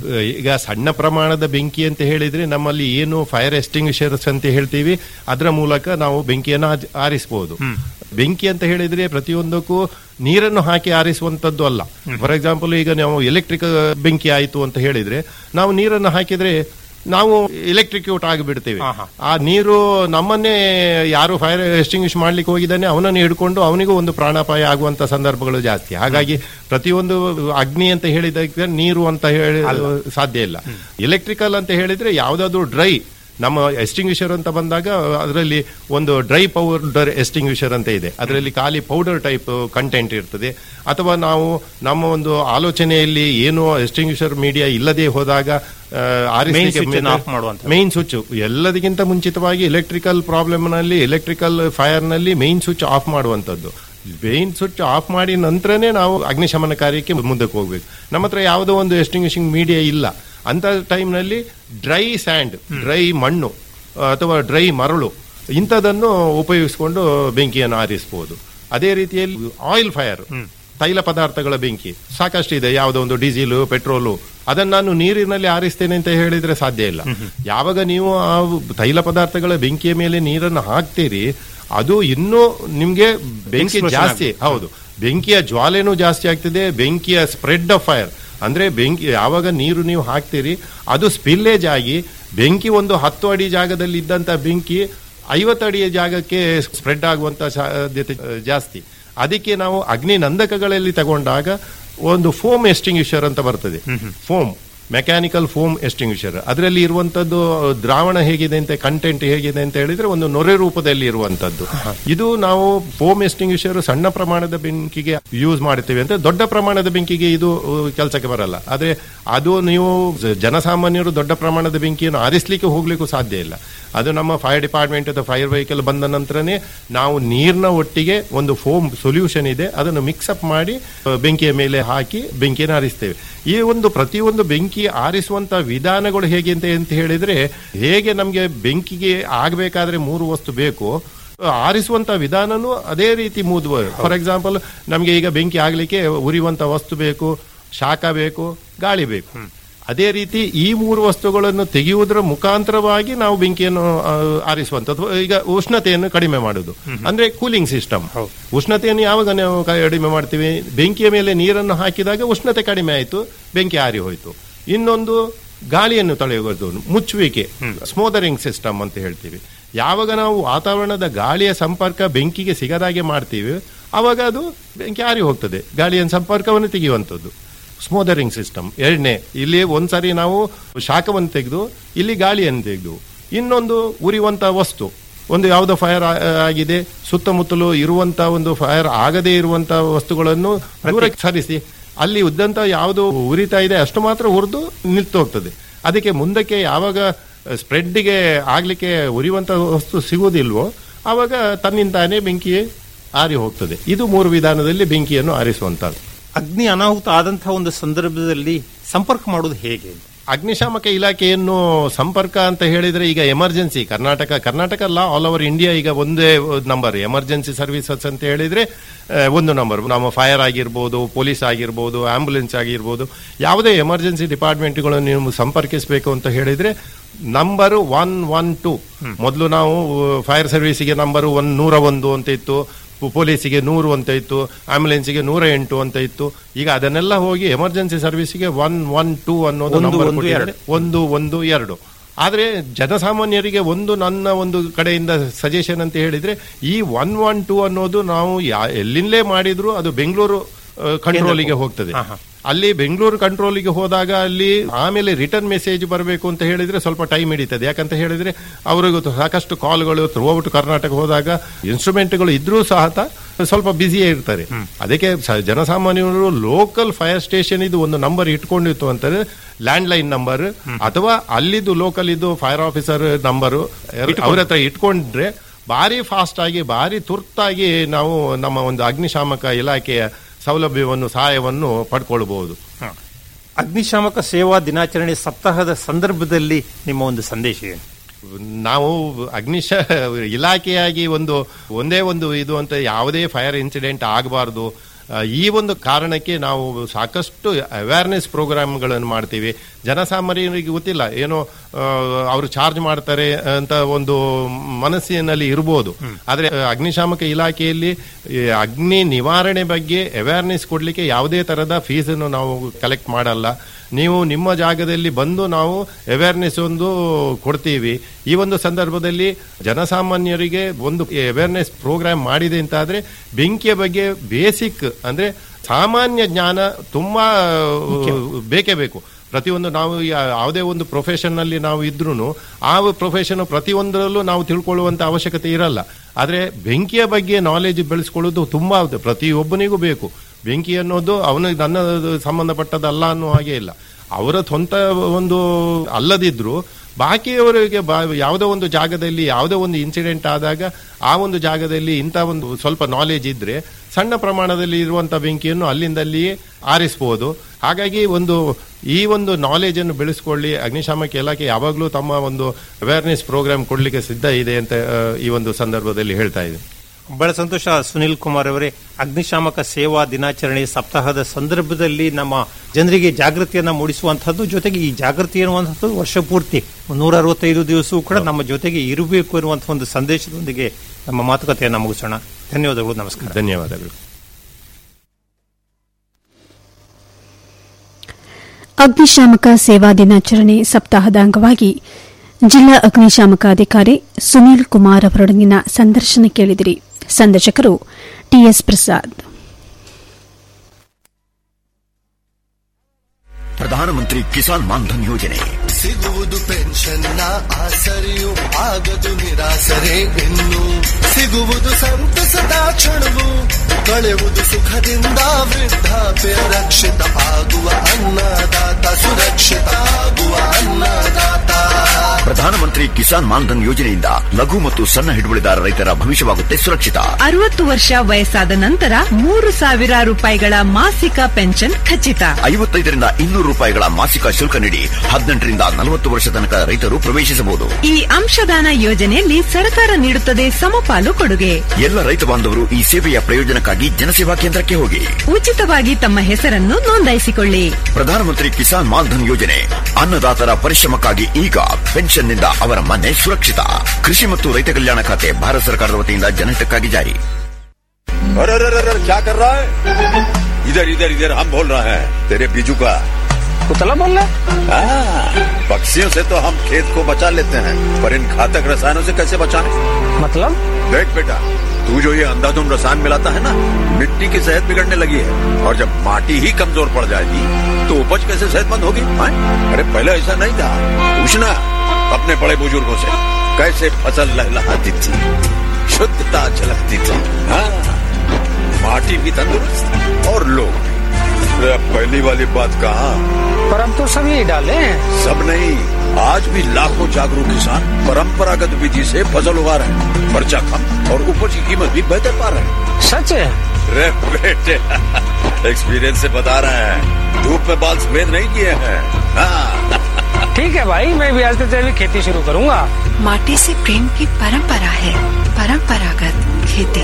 ಈಗ ಸಣ್ಣ ಪ್ರಮಾಣದ ಬೆಂಕಿ ಅಂತ ಹೇಳಿದ್ರೆ ನಮ್ಮಲ್ಲಿ ಏನು ಫೈರ್ ಎಸ್ಟಿಂಗ್ವಿಷರ್ಸ್ ಅಂತ ಹೇಳ್ತೀವಿ ಅದರ ಮೂಲಕ ನಾವು ಬೆಂಕಿಯನ್ನು ಆಜ್- ಆರಿಸಬಹುದು ಬೆಂಕಿ ಅಂತ ಹೇಳಿದ್ರೆ ಪ್ರತಿಯೊಂದಕ್ಕೂ ನೀರನ್ನು ಹಾಕಿ ಆರಿಸುವಂತದ್ದು ಅಲ್ಲ ಫಾರ್ ಎಕ್ಸಾಂಪಲ್ ಈಗ ನಾವು ಎಲೆಕ್ಟ್ರಿಕ್ ಬೆಂಕಿ ಆಯಿತು ಅಂತ ಹೇಳಿದ್ರೆ ನಾವು ನೀರನ್ನು ಹಾಕಿದ್ರೆ ನಾವು ಎಲೆಕ್ಟ್ರಿಕ್ಯೂಟ್ ಆಗಿಬಿಡ್ತೇವೆ ಹಾ, ಹಾ. ಆ ನೀರು ನಮ್ಮನ್ನೇ ಯಾರು ಫೈರ್ ಎಸ್ಟಿಂಗ್ವಿಷ್ ಮಾಡ್ಲಿಕ್ಕೆ ಹೋಗಿದ್ದಾನೆ ಅವನನ್ನು ಹಿಡ್ಕೊಂಡು ಅವನಿಗೂ ಒಂದು ಪ್ರಾಣಾಪಾಯ ಆಗುವಂತ ಸಂದರ್ಭಗಳು ಜಾಸ್ತಿ ಹಾಗಾಗಿ ಪ್ರತಿಯೊಂದು ಅಗ್ನಿ ಅಂತ ಹೇಳಿದಾಗ ನೀರು ಅಂತ ಹೇಳಿ ಸಾಧ್ಯ ಇಲ್ಲ ಎಲೆಕ್ಟ್ರಿಕಲ್ ಅಂತ ಹೇಳಿದ್ರೆ ಯಾವ್ದಾದ್ರು ಡ್ರೈ ನಮ್ಮ ಎಸ್ಟಿಂಗ್ವಿಷರ್ ಅಂತ ಬಂದಾಗ ಅದರಲ್ಲಿ ಒಂದು ಡ್ರೈ ಪೌಡರ್ ಎಸ್ಟಿಂಗ್ವಿಷರ್ ಅಂತ ಇದೆ ಅದರಲ್ಲಿ ಖಾಲಿ ಪೌಡರ್ ಟೈಪ್ ಕಂಟೆಂಟ್ ಇರ್ತದೆ ಅಥವಾ ನಾವು ನಮ್ಮ ಒಂದು ಆಲೋಚನೆಯಲ್ಲಿ ಏನು ಎಸ್ಟಿಂಗ್ವಿಷರ್ ಮೀಡಿಯಾ ಇಲ್ಲದೆ ಹೋದಾಗ ಆ, ಆರಿಸ್ಲಿಕ್ಕೆ Main switch ಅನ್ನು off ಮಾಡುವಂಥದ್ದು. ಮೇನ್ ಸ್ವಿಚ್ ಎಲ್ಲದಕ್ಕಿಂತ ಮುಂಚಿತವಾಗಿ ಎಲೆಕ್ಟ್ರಿಕಲ್ ಪ್ರಾಬ್ಲಮ್ ನಲ್ಲಿ ಎಲೆಕ್ಟ್ರಿಕಲ್ ಫೈರ್ ನಲ್ಲಿ ಮೇನ್ ಸ್ವಿಚ್ ಆಫ್ ಮಾಡುವಂತದ್ದು ಮೇನ್ ಸ್ವಿಚ್ ಆಫ್ ಮಾಡಿ ನಂತರನೇ ನಾವು ಅಗ್ನಿಶಮನ ಕಾರ್ಯಕ್ಕೆ ಮುಂದಕ್ಕೆ ಹೋಗ್ಬೇಕು ನಮ್ಮ ಹತ್ರ ಯಾವುದೋ ಒಂದು ಎಸ್ಟಿಂಗ್ವಿಷಿಂಗ್ ಮೀಡಿಯಾ ಇಲ್ಲ ಅಂತ ಟೈಮ್ನಲ್ಲಿ ಡ್ರೈ ಸ್ಯಾಂಡ್ ಡ್ರೈ ಮಣ್ಣು ಅಥವಾ ಡ್ರೈ ಮರಳು ಇಂಥದನ್ನು ಉಪಯೋಗಿಸಿಕೊಂಡು ಬೆಂಕಿಯನ್ನು ಆರಿಸಬಹುದು ಅದೇ ರೀತಿಯಲ್ಲಿ ಆಯಿಲ್ ಫೈರ್ ತೈಲ ಪದಾರ್ಥಗಳ ಬೆಂಕಿ ಸಾಕಷ್ಟು ಇದೆ ಯಾವುದೋ ಒಂದು ಡೀಸೆಲ್ ಪೆಟ್ರೋಲು ಅದನ್ನ ನಾನು ನೀರಿನಲ್ಲಿ ಆರಿಸ್ತೇನೆ ಅಂತ ಹೇಳಿದ್ರೆ ಸಾಧ್ಯ ಇಲ್ಲ ಯಾವಾಗ ನೀವು ಆ ತೈಲ ಪದಾರ್ಥಗಳ ಬೆಂಕಿಯ ಮೇಲೆ ನೀರನ್ನು ಹಾಕ್ತೀರಿ ಅದು ಇನ್ನೂ ನಿಮ್ಗೆ ಬೆಂಕಿ Explosion ಜಾಸ್ತಿ ಹೌದು ಬೆಂಕಿಯ ಜ್ವಾಲೆನೂ ಜಾಸ್ತಿ ಆಗ್ತದೆ ಬೆಂಕಿಯ ಸ್ಪ್ರೆಡ್ ಆಫ್ ಫೈರ್ ಅಂದ್ರೆ ಬೆಂಕಿ ಯಾವಾಗ ನೀರು ನೀವು ಹಾಕ್ತೀರಿ ಅದು ಸ್ಪಿಲ್ಲೇಜ್ ಆಗಿ ಬೆಂಕಿ ಒಂದು ಹತ್ತು ಅಡಿ ಜಾಗದಲ್ಲಿ ಇದ್ದಂತ ಬೆಂಕಿ ಐವತ್ತು ಅಡಿಯ ಜಾಗಕ್ಕೆ ಸ್ಪ್ರೆಡ್ ಆಗುವಂತ ಸಾಧ್ಯತೆ ಆ, ಜಾಸ್ತಿ ಅದಕ್ಕೆ ನಾವು ಅಗ್ನಿ ನಂದಕಗಳಲ್ಲಿ ತಗೊಂಡಾಗ ಒಂದು ಫೋಮ್ ಎಸ್ಟಿಂಗ್ವಿಷರ್ ಅಂತ ಬರ್ತದೆ ಫೋಮ್ ಮೆಕ್ಯಾನಿಕಲ್ ಫೋಮ್ ಎಸ್ಟಿಂಗ್ವಿಷರ್ ಅದರಲ್ಲಿ ಇರುವಂತದ್ದು ದ್ರಾವಣ ಹೇಗಿದೆ ಅಂತ ಕಂಟೆಂಟ್ ಹೇಗಿದೆ ಅಂತ ಹೇಳಿದ್ರೆ ಒಂದು ನೊರೆ ರೂಪದಲ್ಲಿ ಇರುವಂತದ್ದು ಇದು ನಾವು ಫೋಮ್ ಎಸ್ಟಿಂಗ್ವಿಷರ್ ಸಣ್ಣ ಪ್ರಮಾಣದ ಬೆಂಕಿಗೆ ಯೂಸ್ ಮಾಡ್ತೇವೆ ಅಂತ ದೊಡ್ಡ ಪ್ರಮಾಣದ ಬೆಂಕಿಗೆ ಇದು ಕೆಲಸಕ್ಕೆ ಬರಲ್ಲ ಆದ್ರೆ ಅದು ನೀವು ಜ- ಜನಸಾಮಾನ್ಯರು ದೊಡ್ಡ ಪ್ರಮಾಣದ ಬೆಂಕಿಯನ್ನು ಆರಿಸಲಿಕ್ಕೆ ಹೋಗ್ಲಿಕ್ಕೂ ಸಾಧ್ಯ ಇಲ್ಲ ಅದು ನಮ್ಮ ಫೈರ್ ಡಿಪಾರ್ಟ್ಮೆಂಟ್ ಅಥವಾ ಫೈರ್ ವೆಹಿಕಲ್ ಬಂದ ನಂತರನೇ ನಾವು ನೀರಿನ ಒಟ್ಟಿಗೆ ಒಂದು ಫೋಮ್ ಸೊಲ್ಯೂಷನ್ ಇದೆ ಅದನ್ನು ಮಿಕ್ಸಪ್ ಮಾಡಿ ಆ, ಬೆಂಕಿಯ ಮೇಲೆ ಹಾಕಿ ಬೆಂಕಿಯನ್ನು ಆರಿಸ್ತೇವೆ ಈ ಒಂದು ಪ್ರತಿಯೊಂದು ಬೆಂಕಿ ಆರಿಸುವಂತ ವಿಧಾನಗಳು ಹೇಗೆ ಅಂತ ಅಂತ ಹೇಳಿದ್ರೆ ಹೇಗೆ ನಮಗೆ ಬೆಂಕಿಗೆ ಆಗಬೇಕಾದ್ರೆ ಮೂರು ವಸ್ತು ಬೇಕು ಆರಿಸುವಂತ ವಿಧಾನನೂ ಅದೇ ರೀತಿ ಮೂದು ಫಾರ್ ಎಕ್ಸಾಂಪಲ್ ನಮಗೆ ಈಗ ಬೆಂಕಿ ಆಗ್ಲಿಕ್ಕೆ ಉರಿಯುವಂತ ವಸ್ತು ಬೇಕು ಶಾಖ ಬೇಕು ಗಾಳಿ ಬೇಕು ಅದೇ ರೀತಿ ಈ ಮೂರು ವಸ್ತುಗಳನ್ನು ತೆಗೆಯುವುದರ ಮುಖಾಂತರವಾಗಿ ನಾವು ಬೆಂಕಿಯನ್ನು ಆ, ಆರಿಸುವಂತದ್ದು ಈಗ ಉಷ್ಣತೆಯನ್ನು ಕಡಿಮೆ ಮಾಡುದು ಅಂದ್ರೆ ಕೂಲಿಂಗ್ ಸಿಸ್ಟಮ್ ಉಷ್ಣತೆಯನ್ನು ಯಾವಾಗ ನಾವು ಕಡಿಮೆ ಮಾಡ್ತೀವಿ ಬೆಂಕಿಯ ಮೇಲೆ ನೀರನ್ನು ಹಾಕಿದಾಗ ಉಷ್ಣತೆ ಕಡಿಮೆ ಆಯಿತು ಬೆಂಕಿ ಆರಿ ಹೋಯಿತು ಇನ್ನೊಂದು ಗಾಳಿಯನ್ನು ತಡೆಯುವುದು ಮುಚ್ಚುವಿಕೆ ಸ್ಮೋದರಿಂಗ್ ಸಿಸ್ಟಮ್ ಅಂತ ಹೇಳ್ತೀವಿ ಯಾವಾಗ ನಾವು ವಾತಾವರಣದ ಗಾಳಿಯ ಸಂಪರ್ಕ ಬೆಂಕಿಗೆ ಸಿಗದಾಗೆ ಮಾಡ್ತೀವಿ ಅವಾಗ ಅದು ಬೆಂಕಿ ಆರಿ ಹೋಗ್ತದೆ ಗಾಳಿಯ ಸಂಪರ್ಕವನ್ನು ತೆಗೆಯುವಂಥದ್ದು ಸ್ಮೋದರಿಂಗ್ ಸಿಸ್ಟಮ್ ಎರಡನೇ ಇಲ್ಲಿ ಒಂದ್ಸರಿ ನಾವು ಶಾಖವನ್ನು ತೆಗೆದು ಇಲ್ಲಿ ಗಾಳಿಯನ್ನು ತೆಗೆದು ಇನ್ನೊಂದು ಉರಿಯುವಂತ ವಸ್ತು ಒಂದು ಯಾವುದೋ ಫೈರ್ ಆಗಿದೆ ಸುತ್ತಮುತ್ತಲು ಇರುವಂತ ಒಂದು ಫೈರ್ ಆಗದೇ ಇರುವಂತ ವಸ್ತುಗಳನ್ನು ದೂರಕ್ಕೆ ಸರಿಸಿ ಅಲ್ಲಿ ಉದ್ದಂತ ಯಾವುದು ಉರಿತಾ ಇದೆ ಅಷ್ಟು ಮಾತ್ರ ಹುರಿದು ನಿಲ್ತು ಹೋಗ್ತದೆ ಅದಕ್ಕೆ ಮುಂದಕ್ಕೆ ಯಾವಾಗ ಸ್ಪ್ರೆಡ್ಗೆ ಆಗ್ಲಿಕ್ಕೆ ಉರಿಯುವಂತ ವಸ್ತು ಸಿಗುವುದಿಲ್ವೋ ಆವಾಗ ತನ್ನಿಂತಾನೇ ಬೆಂಕಿ ಆರಿ ಹೋಗ್ತದೆ ಇದು ಮೂರು ವಿಧಾನದಲ್ಲಿ ಬೆಂಕಿಯನ್ನು ಆರಿಸುವಂತದ್ದು ಅಗ್ನಿ ಅನಾಹುತ ಆದಂತಹ ಒಂದು ಸಂದರ್ಭದಲ್ಲಿ ಸಂಪರ್ಕ ಮಾಡೋದು ಹೇಗೆ ಅಗ್ನಿಶಾಮಕ ಇಲಾಖೆಯನ್ನು ಸಂಪರ್ಕ ಅಂತ ಹೇಳಿದ್ರೆ ಈಗ ಎಮರ್ಜೆನ್ಸಿ ಕರ್ನಾಟಕ ಕರ್ನಾಟಕ ಅಲ್ಲ ಆಲ್ ಓವರ್ ಇಂಡಿಯಾ ಈಗ ಒಂದೇ ನಂಬರ್ ಎಮರ್ಜೆನ್ಸಿ ಸರ್ವಿಸಸ್ ಅಂತ ಹೇಳಿದ್ರೆ ಆ, ಒಂದು ನಂಬರ್ ನಮ್ಮ ಫೈರ್ ಆಗಿರ್ಬೋದು ಪೊಲೀಸ್ ಆಗಿರ್ಬೋದು ಆಂಬುಲೆನ್ಸ್ ಆಗಿರ್ಬೋದು ಯಾವುದೇ ಎಮರ್ಜೆನ್ಸಿ ಡಿಪಾರ್ಟ್ಮೆಂಟ್ಗಳನ್ನು ನೀವು ಸಂಪರ್ಕಿಸಬೇಕು ಅಂತ ಹೇಳಿದ್ರೆ ನಂಬರ್ ಒನ್ ಒನ್ ಟು ಮೊದಲು ನಾವು ಫೈರ್ ಸರ್ವಿಸಿಗೆ ನಂಬರ್ ಒನ್ ನೂರ ಒಂದು ಅಂತ ಇತ್ತು ಪೊ- ಪೊಲೀಸಿಗೆ ನೂರು ಅಂತ ಇತ್ತು ಆಂಬುಲೆನ್ಸಿಗೆ ನೂರ ಎಂಟು ಅಂತ ಇತ್ತು ಈಗ ಅದನ್ನೆಲ್ಲ ಹೋಗಿ ಎಮರ್ಜೆನ್ಸಿ ಸರ್ವಿಸಿಗೆ ಒನ್ ಒನ್ ಟೂ ಅನ್ನೋದು ಒಂದು, ನಂಬರ್ ಒಂದು, ಕೊಟ್ಟಿದ್ದಾರೆ. ಒಂದು ಒಂದು ಎರಡು ಆದ್ರೆ ಜನಸಾಮಾನ್ಯರಿಗೆ ಒಂದು ನನ್ನ ಒಂದು ಕಡೆಯಿಂದ ಸಜೆಷನ್ ಅಂತ ಹೇಳಿದ್ರೆ ಈ ಒನ್ ಒನ್ ಟೂ ಅನ್ನೋದು ನಾವು ಯಾ- ಎಲ್ಲಿಂದಲೇ ಮಾಡಿದ್ರು ಅದು ಬೆಂಗಳೂರು ಕಂಟ್ರೋಲಿಗೆ ಹೋಗ್ತದೆ ಅಲ್ಲಿ ಬೆಂಗಳೂರು ಕಂಟ್ರೋಲಿಗೆ ಹೋದಾಗ ಅಲ್ಲಿ ಆಮೇಲೆ ರಿಟರ್ನ್ ಮೆಸೇಜ್ ಬರಬೇಕು ಅಂತ ಹೇಳಿದ್ರೆ ಸ್ವಲ್ಪ ಟೈಮ್ ಹಿಡಿತದೆ ಯಾಕಂತ ಹೇಳಿದ್ರೆ ಅವರಿಗೂ ಸಾಕಷ್ಟು ಕಾಲ್ಗಳು ಥ್ರೂ ಔಟ್ ಕರ್ನಾಟಕ ಹೋದಾಗ ಇನ್ಸ್ಟ್ರೂಮೆಂಟ್ಗಳು ಇದ್ರೂ ಸಹ ತ- ಸ್ವಲ್ಪ ಬ್ಯುಸಿಯೇ ಇರ್ತಾರೆ ಅದಕ್ಕೆ ಸ- ಜನಸಾಮಾನ್ಯರು ಲೋಕಲ್ ಫೈರ್ ಸ್ಟೇಷನ್ ಇದು ಒಂದು ನಂಬರ್ ಇಟ್ಕೊಂಡಿತ್ತು ಅಂತಂದ್ರೆ ಲ್ಯಾಂಡ್ ಲೈನ್ ನಂಬರ್ ಅಥವಾ ಅಲ್ಲಿದ್ದು ಲೋಕಲ್ ಇದ್ದು ಫೈರ್ ಆಫೀಸರ್ ನಂಬರು ಅವ್ರ ಹತ್ರ ಇಟ್ಕೊಂಡ್ರೆ ಭಾರಿ ಫಾಸ್ಟ್ ಆಗಿ ಭಾರಿ ತುರ್ತಾಗಿ ನಾವು ನಮ್ಮ ಒಂದು ಅಗ್ನಿಶಾಮಕ ಇಲಾಖೆಯ ಸೌಲಭ್ಯವನ್ನು ಸಹಾಯವನ್ನು ಪಡ್ಕೊಳ್ಬಹುದು ಅಗ್ನಿಶಾಮಕ ಸೇವಾ ದಿನಾಚರಣೆ ಸಪ್ತಾಹದ ಸಂದರ್ಭದಲ್ಲಿ ನಿಮ್ಮ ಒಂದು ಸಂದೇಶ ಏನು ನಾವು ಅಗ್ನಿಶ ಇಲಾಖೆಯಾಗಿ ಒಂದು ಒಂದೇ ಒಂದು ಇದು ಅಂತ ಯಾವುದೇ ಫೈರ್ ಇನ್ಸಿಡೆಂಟ್ ಆಗಬಾರ್ದು ಈ ಒಂದು ಕಾರಣಕ್ಕೆ ನಾವು ಸಾಕಷ್ಟು ಅವೇರ್ನೆಸ್ ಪ್ರೋಗ್ರಾಮ್ಗಳನ್ನು ಮಾಡ್ತೀವಿ ಜನಸಾಮಾನ್ಯರಿಗೆ ಗೊತ್ತಿಲ್ಲ ಏನೋ ಆ, ಅವರು ಚಾರ್ಜ್ ಮಾಡ್ತಾರೆ ಅಂತ ಒಂದು ಮನಸ್ಸಿನಲ್ಲಿ ಇರ್ಬೋದು ಆದ್ರೆ ಆ, ಅಗ್ನಿಶಾಮಕ ಇಲಾಖೆಯಲ್ಲಿ ಈ ಅಗ್ನಿ ನಿವಾರಣೆ ಬಗ್ಗೆ ಅವೇರ್ನೆಸ್ ಕೊಡ್ಲಿಕ್ಕೆ ಯಾವುದೇ ತರದ ಫೀಸನ್ನು ನಾವು ಕಲೆಕ್ಟ್ ಮಾಡಲ್ಲ ನೀವು ನಿಮ್ಮ ಜಾಗದಲ್ಲಿ ಬಂದು ನಾವು ಅವೇರ್ನೆಸ್ ಒಂದು ಕೊಡ್ತೀವಿ ಈ ಒಂದು ಸಂದರ್ಭದಲ್ಲಿ ಜನಸಾಮಾನ್ಯರಿಗೆ ಒಂದು ಅವೇರ್ನೆಸ್ ಪ್ರೋಗ್ರಾಮ್ ಮಾಡಿದೆ ಅಂತ ಆದ್ರೆ ಬೆಂಕಿಯ ಬಗ್ಗೆ ಬೇಸಿಕ್ ಅಂದ್ರೆ ಸಾಮಾನ್ಯ ಜ್ಞಾನ ತುಂಬಾ ಬೇಕೇ ಬೇಕು ಪ್ರತಿಯೊಂದು ನಾವು ಯಾ- ಯಾವುದೇ ಒಂದು ಪ್ರೊಫೆಷನ್ ನಲ್ಲಿ ನಾವು ಇದ್ರೂ ಆ ಪ್ರೊಫೆಷನ್ ಪ್ರತಿಯೊಂದರಲ್ಲೂ ನಾವು ತಿಳ್ಕೊಳ್ಳುವಂತ ಅವಶ್ಯಕತೆ ಇರಲ್ಲ ಆದ್ರೆ ಬೆಂಕಿಯ ಬಗ್ಗೆ ನಾಲೆಜ್ ಬೆಳೆಸ್ಕೊಳ್ಳೋದು ತುಂಬಾ ಪ್ರತಿಯೊಬ್ಬನಿಗೂ ಬೇಕು ಬೆಂಕಿ ಅನ್ನೋದು ಅವನಿಗೆ ನನ್ನ ಸಂಬಂಧಪಟ್ಟದಲ್ಲ ಅನ್ನೋ ಹಾಗೆ ಇಲ್ಲ ಅವರ ಸ್ವಂತ ಒಂದು ಅಲ್ಲದಿದ್ರು ಬಾಕಿಯವರಿಗೆ ಬಾ- ಯಾವುದೋ ಒಂದು ಜಾಗದಲ್ಲಿ ಯಾವುದೋ ಒಂದು ಇನ್ಸಿಡೆಂಟ್ ಆದಾಗ ಆ ಒಂದು ಜಾಗದಲ್ಲಿ ಇಂಥ ಒಂದು ಸ್ವಲ್ಪ ನಾಲೆಜ್ ಇದ್ರೆ ಸಣ್ಣ ಪ್ರಮಾಣದಲ್ಲಿ ಇರುವಂತ ಬೆಂಕಿಯನ್ನು ಅಲ್ಲಿಂದಲ್ಲಿಯೇ ಆರಿಸಬಹುದು ಹಾಗಾಗಿ ಒಂದು ಈ ಒಂದು ನಾಲೆಜ್ ಅನ್ನು ಬೆಳೆಸ್ಕೊಳ್ಳಿ ಅಗ್ನಿಶಾಮಕ ಇಲಾಖೆ ಯಾವಾಗಲೂ ತಮ್ಮ ಒಂದು ಅವೇರ್ನೆಸ್ ಪ್ರೋಗ್ರಾಮ್ ಕೊಡ್ಲಿಕ್ಕೆ ಸಿದ್ಧ ಇದೆ ಅಂತ ಆ, ಈ ಒಂದು ಸಂದರ್ಭದಲ್ಲಿ ಹೇಳ್ತಾ ಇದೆ ಬಹಳ ಸಂತೋಷ ಸುನಿಲ್ ಕುಮಾರ್ ಅವರೇ ಅಗ್ನಿಶಾಮಕ ಸೇವಾ ದಿನಾಚರಣೆ ಸಪ್ತಾಹದ ಸಂದರ್ಭದಲ್ಲಿ ನಮ್ಮ ಜನರಿಗೆ ಜಾಗೃತಿಯನ್ನ ಮೂಡಿಸುವಂತಹದ್ದು ಜೊತೆಗೆ ಈ ಜಾಗೃತಿ ಎನ್ನುವಂಥದ್ದು ವರ್ಷ ಪೂರ್ತಿ ನೂರ ಅರವತ್ತೈದು ದಿವಸವೂ ಕೂಡ ನಮ್ಮ ಜೊತೆಗೆ ಇರಬೇಕು ಎನ್ನುವಂತಹ ಒಂದು ಸಂದೇಶದೊಂದಿಗೆ ನಮ್ಮ ಮಾತುಕತೆಯನ್ನು ಮುಗಿಸೋಣ ಧನ್ಯವಾದಗಳು ನಮಸ್ಕಾರ ಧನ್ಯವಾದಗಳು ಅಗ್ನಿಶಾಮಕ ಸೇವಾ ದಿನಾಚರಣೆ ಸಪ್ತಾಹದ ಅಂಗವಾಗಿ ಜಿಲ್ಲಾ ಅಗ್ನಿಶಾಮಕ ಅಧಿಕಾರಿ ಸುನೀಲ್ ಕುಮಾರ್ ಅವರೊಡಗಿನ ಸಂದರ್ಶನ ಕೇಳಿದಿರಿ ಸಂದರ್ಶಕರು ಟಿಎಸ್ ಪ್ರಸಾದ್ ಪ್ರಧಾನಮಂತ್ರಿ ಕಿಸಾನ್ ಮಾನ್ಧನ್ ಯೋಜನೆ ಸಿಗುವುದು ಪೆನ್ಷನ್ನ ಆಸರೆಯು ಆಗದು ನಿರಾಸರೆ ಇನ್ನು ಸಿಗುವುದು ಸಂತಸದ ಕ್ಷಣವು ಕಳೆಯುವುದು ಸುಖದಿಂದ ವೃದ್ಧಾಪ್ಯ ರಕ್ಷಿತ ಆಗುವ ಅನ್ನದಾತ ಸುರಕ್ಷಿತ ಆಗುವ ಅನ್ನದಾತ ಪ್ರಧಾನಮಂತ್ರಿ ಕಿಸಾನ್ ಮಾನ್ಧನ್ ಯೋಜನೆಯಿಂದ ಲಘು ಮತ್ತು ಸಣ್ಣ ಹಿಡುವಳಿದಾರ ರೈತರ ಭವಿಷ್ಯವಾಗುತ್ತೆ ಸುರಕ್ಷಿತ ಅರವತ್ತು ವರ್ಷ ವಯಸ್ಸಾದ ನಂತರ ಮೂರು ಸಾವಿರ ರೂಪಾಯಿಗಳ ಮಾಸಿಕ ಪೆನ್ಷನ್ ಖಚಿತ ಐವತ್ತೈದರಿಂದ ಇನ್ನೂರು ರೂಪಾಯಿಗಳ ಮಾಸಿಕ ಶುಲ್ಕ ನೀಡಿ ಹದಿನೆಂಟರಿಂದ ನಲವತ್ತು ವರ್ಷ ತನಕ ರೈತರು ಪ್ರವೇಶಿಸಬಹುದು ಈ ಅಂಶದಾನ ಯೋಜನೆಯಲ್ಲಿ ಸರ್ಕಾರ ನೀಡುತ್ತದೆ ಸಮಪಾಲು ಕೊಡುಗೆ ಎಲ್ಲ ರೈತ ಬಾಂಧವರು ಈ ಸೇವೆಯ ಪ್ರಯೋಜನಕ್ಕಾಗಿ ಜನಸೇವಾ ಕೇಂದ್ರಕ್ಕೆ ಹೋಗಿ ಉಚಿತವಾಗಿ ತಮ್ಮ ಹೆಸರನ್ನು ನೋಂದಾಯಿಸಿಕೊಳ್ಳಿ ಪ್ರಧಾನಮಂತ್ರಿ ಕಿಸಾನ್ ಮಾನ್ಧನ್ ಯೋಜನೆ ಅನ್ನದಾತರ ಪರಿಶ್ರಮಕ್ಕಾಗಿ ಈಗ ಪೆನ್ಷನ್ನಿಂದ ಅವರ ಮನೆ ಸುರಕ್ಷಿತ ಕೃಷಿ ಮತ್ತು ರೈತ ಕಲ್ಯಾಣ ಖಾತೆ ಭಾರತ ಸರ್ಕಾರದ ವತಿಯಿಂದ ಜನಹಿತಕ್ಕಾಗಿ ಜಾರಿ अरे अरे अरे क्या कर रहा है इधर इधर इधर हम बोल रहे हैं तेरे बीजू का कुतला बोल रहा हाँ, पक्षियों से तो हम खेत को बचा लेते हैं पर इन घातक रसायनों से कैसे बचाएं? मतलब देख बेटा तू जो ये अंधाधुंध रसायन मिलाता है ना मिट्टी की सेहत बिगड़ने लगी है और जब माटी ही कमजोर पड़ जाएगी तो उपज कैसे सेहतमंद होगी हाँ? अरे पहले ऐसा नहीं था पूछना अपने बड़े बुजुर्गों से कैसे फसल लहलहाती थी शुद्धता झलकती थी हाँ माटी भी तंदुरुस्त और लोग भी अरे अब पहली वाली बात कहा पर अब तो सब यही डाले हैं सब नहीं आज भी लाखों जागरूक किसान परंपरागत विधि से फसल उगा रहे हैं खर्चा कम और उपज की कीमत भी बेहतर पा रहे हैं सच है रे बेटे एक्सपीरियंस से बता रहे हैं धूप में बाल सफेद नहीं किए हैं हाँ ठीक है भाई मैं भी आज से जैविक खेती शुरू करूंगा माटी से प्रेम की परंपरा है परंपरागत खेती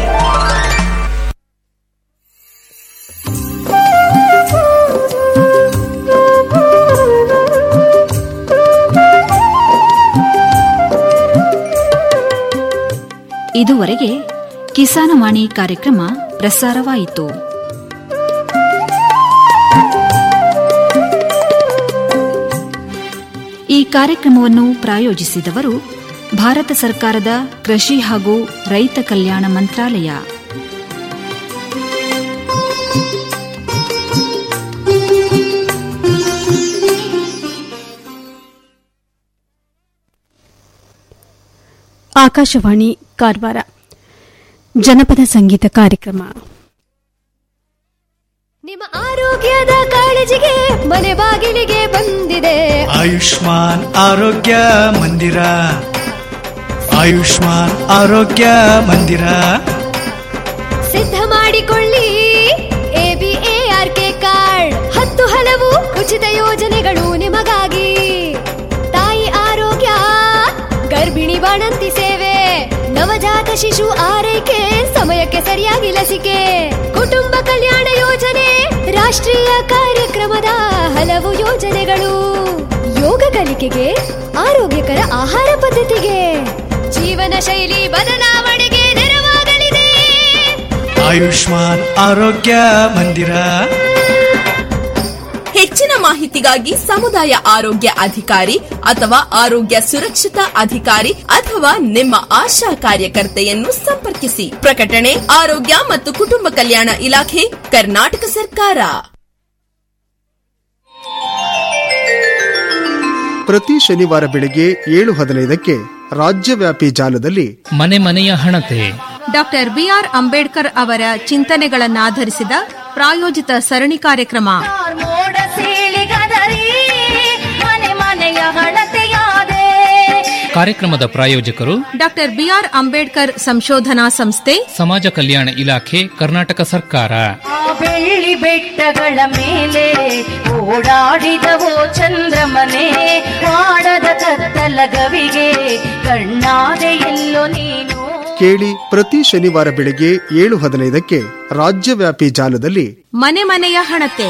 ಇದುವರೆಗೆ ಕಿಸಾನವಾಣಿ ಕಾರ್ಯಕ್ರಮ ಪ್ರಸಾರವಾಯಿತು ಈ ಕಾರ್ಯಕ್ರಮವನ್ನು ಪ್ರಾಯೋಜಿಸಿದವರು ಭಾರತ ಸರ್ಕಾರದ ಕೃಷಿ ಹಾಗೂ ರೈತ ಕಲ್ಯಾಣ ಮಂತ್ರಾಲಯ ಆಕಾಶವಾಣಿ ಕಾರವಾರ ಜನಪದ ಸಂಗೀತ ಕಾರ್ಯಕ್ರಮ ನಿಮ್ಮ ಆರೋಗ್ಯದ ಕಾಳಜಿಗೆ ಮನೆ ಬಾಗಿಲಿಗೆ ಬಂದಿದೆ ಆಯುಷ್ಮಾನ್ ಆರೋಗ್ಯ ಮಂದಿರ ಆಯುಷ್ಮಾನ್ ಆರೋಗ್ಯ ಮಂದಿರ ಸಿದ್ಧ ಮಾಡಿಕೊಳ್ಳಿ ಎಬಿಎಆರ್ಕೆ ಕಾರ್ಡ್ ಹತ್ತು ಹಲವು ಉಚಿತ ಯೋಜನೆಗಳು ನಿಮಗಾಗಿ ತಾಯಿ ಆರೋಗ್ಯ ಗರ್ಭಿಣಿ ಬಾಣಂತಿ ಸೇವೆ ನವಜಾತ ಶಿಶು ಆರೈಕೆ ಸಮಯಕ್ಕೆ ಸರಿಯಾಗಿ ಲಸಿಕೆ ಕುಟುಂಬ ಕಲ್ಯಾಣ ಯೋಜನೆ ರಾಷ್ಟ್ರೀಯ ಕಾರ್ಯಕ್ರಮದ ಹಲವು ಯೋಜನೆಗಳು ಯೋಗ ಕಲಿಕೆಗೆ ಆರೋಗ್ಯಕರ ಆಹಾರ ಪದ್ಧತಿಗೆ ಜೀವನ ಶೈಲಿ ಬದಲಾವಣೆಗೆ ನೆರವಾಗಲಿದೆ ಆಯುಷ್ಮಾನ್ ಆರೋಗ್ಯ ಮಂದಿರ ಹೆಚ್ಚಿನ ಮಾಹಿತಿಗಾಗಿ ಸಮುದಾಯ ಆರೋಗ್ಯ ಅಧಿಕಾರಿ ಅಥವಾ ಆರೋಗ್ಯ ಸುರಕ್ಷತಾ ಅಧಿಕಾರಿ ಅಥವಾ ನಿಮ್ಮ ಆಶಾ ಕಾರ್ಯಕರ್ತೆಯನ್ನು ಸಂಪರ್ಕಿಸಿ ಪ್ರಕಟಣೆ ಆರೋಗ್ಯ ಮತ್ತು ಕುಟುಂಬ ಕಲ್ಯಾಣ ಇಲಾಖೆ ಕರ್ನಾಟಕ ಸರ್ಕಾರ ಪ್ರತಿ ಶನಿವಾರ ಬೆಳಗ್ಗೆ ಏಳು ಹದಿನೈದಕ್ಕೆ ರಾಜ್ಯವ್ಯಾಪಿ ಜಾಲದಲ್ಲಿ ಮನೆ ಮನೆಯ ಹಣತೆ ಡಾಕ್ಟರ್ ಬಿಆರ್ ಅಂಬೇಡ್ಕರ್ ಅವರ ಚಿಂತನೆಗಳನ್ನಾಧರಿಸಿದ ಪ್ರಾಯೋಜಿತ ಸರಣಿ ಕಾರ್ಯಕ್ರಮ ಮನೆ ಮನೆಯ ಹಣತೆಯಾದೆ ಕಾರ್ಯಕ್ರಮದ ಪ್ರಾಯೋಜಕರು ಡಾಕ್ಟರ್ ಬಿಆರ್ ಅಂಬೇಡ್ಕರ್ ಸಂಶೋಧನಾ ಸಂಸ್ಥೆ ಸಮಾಜ ಕಲ್ಯಾಣ ಇಲಾಖೆ ಕರ್ನಾಟಕ ಸರ್ಕಾರ ಆ ಬೆಳ್ಳಿ ಬೆಟ್ಟಗಳ ಮೇಲೆ ಓಡಾಡಿದವೋ ಚಂದ್ರಮನೆ ಮಾಡದ ಕತ್ತಲ ಗವಿಗೆ ಕಣ್ಣಾದೆ ಎಲ್ಲೋ ನೀನು ಕೇಳಿ ಪ್ರತಿ ಶನಿವಾರ ಬೆಳಗ್ಗೆ ಏಳು ಹದಿನೈದಕ್ಕೆ ರಾಜ್ಯವ್ಯಾಪಿ ಜಾಲದಲ್ಲಿ ಮನೆ ಮನೆಯ ಹಣತೆ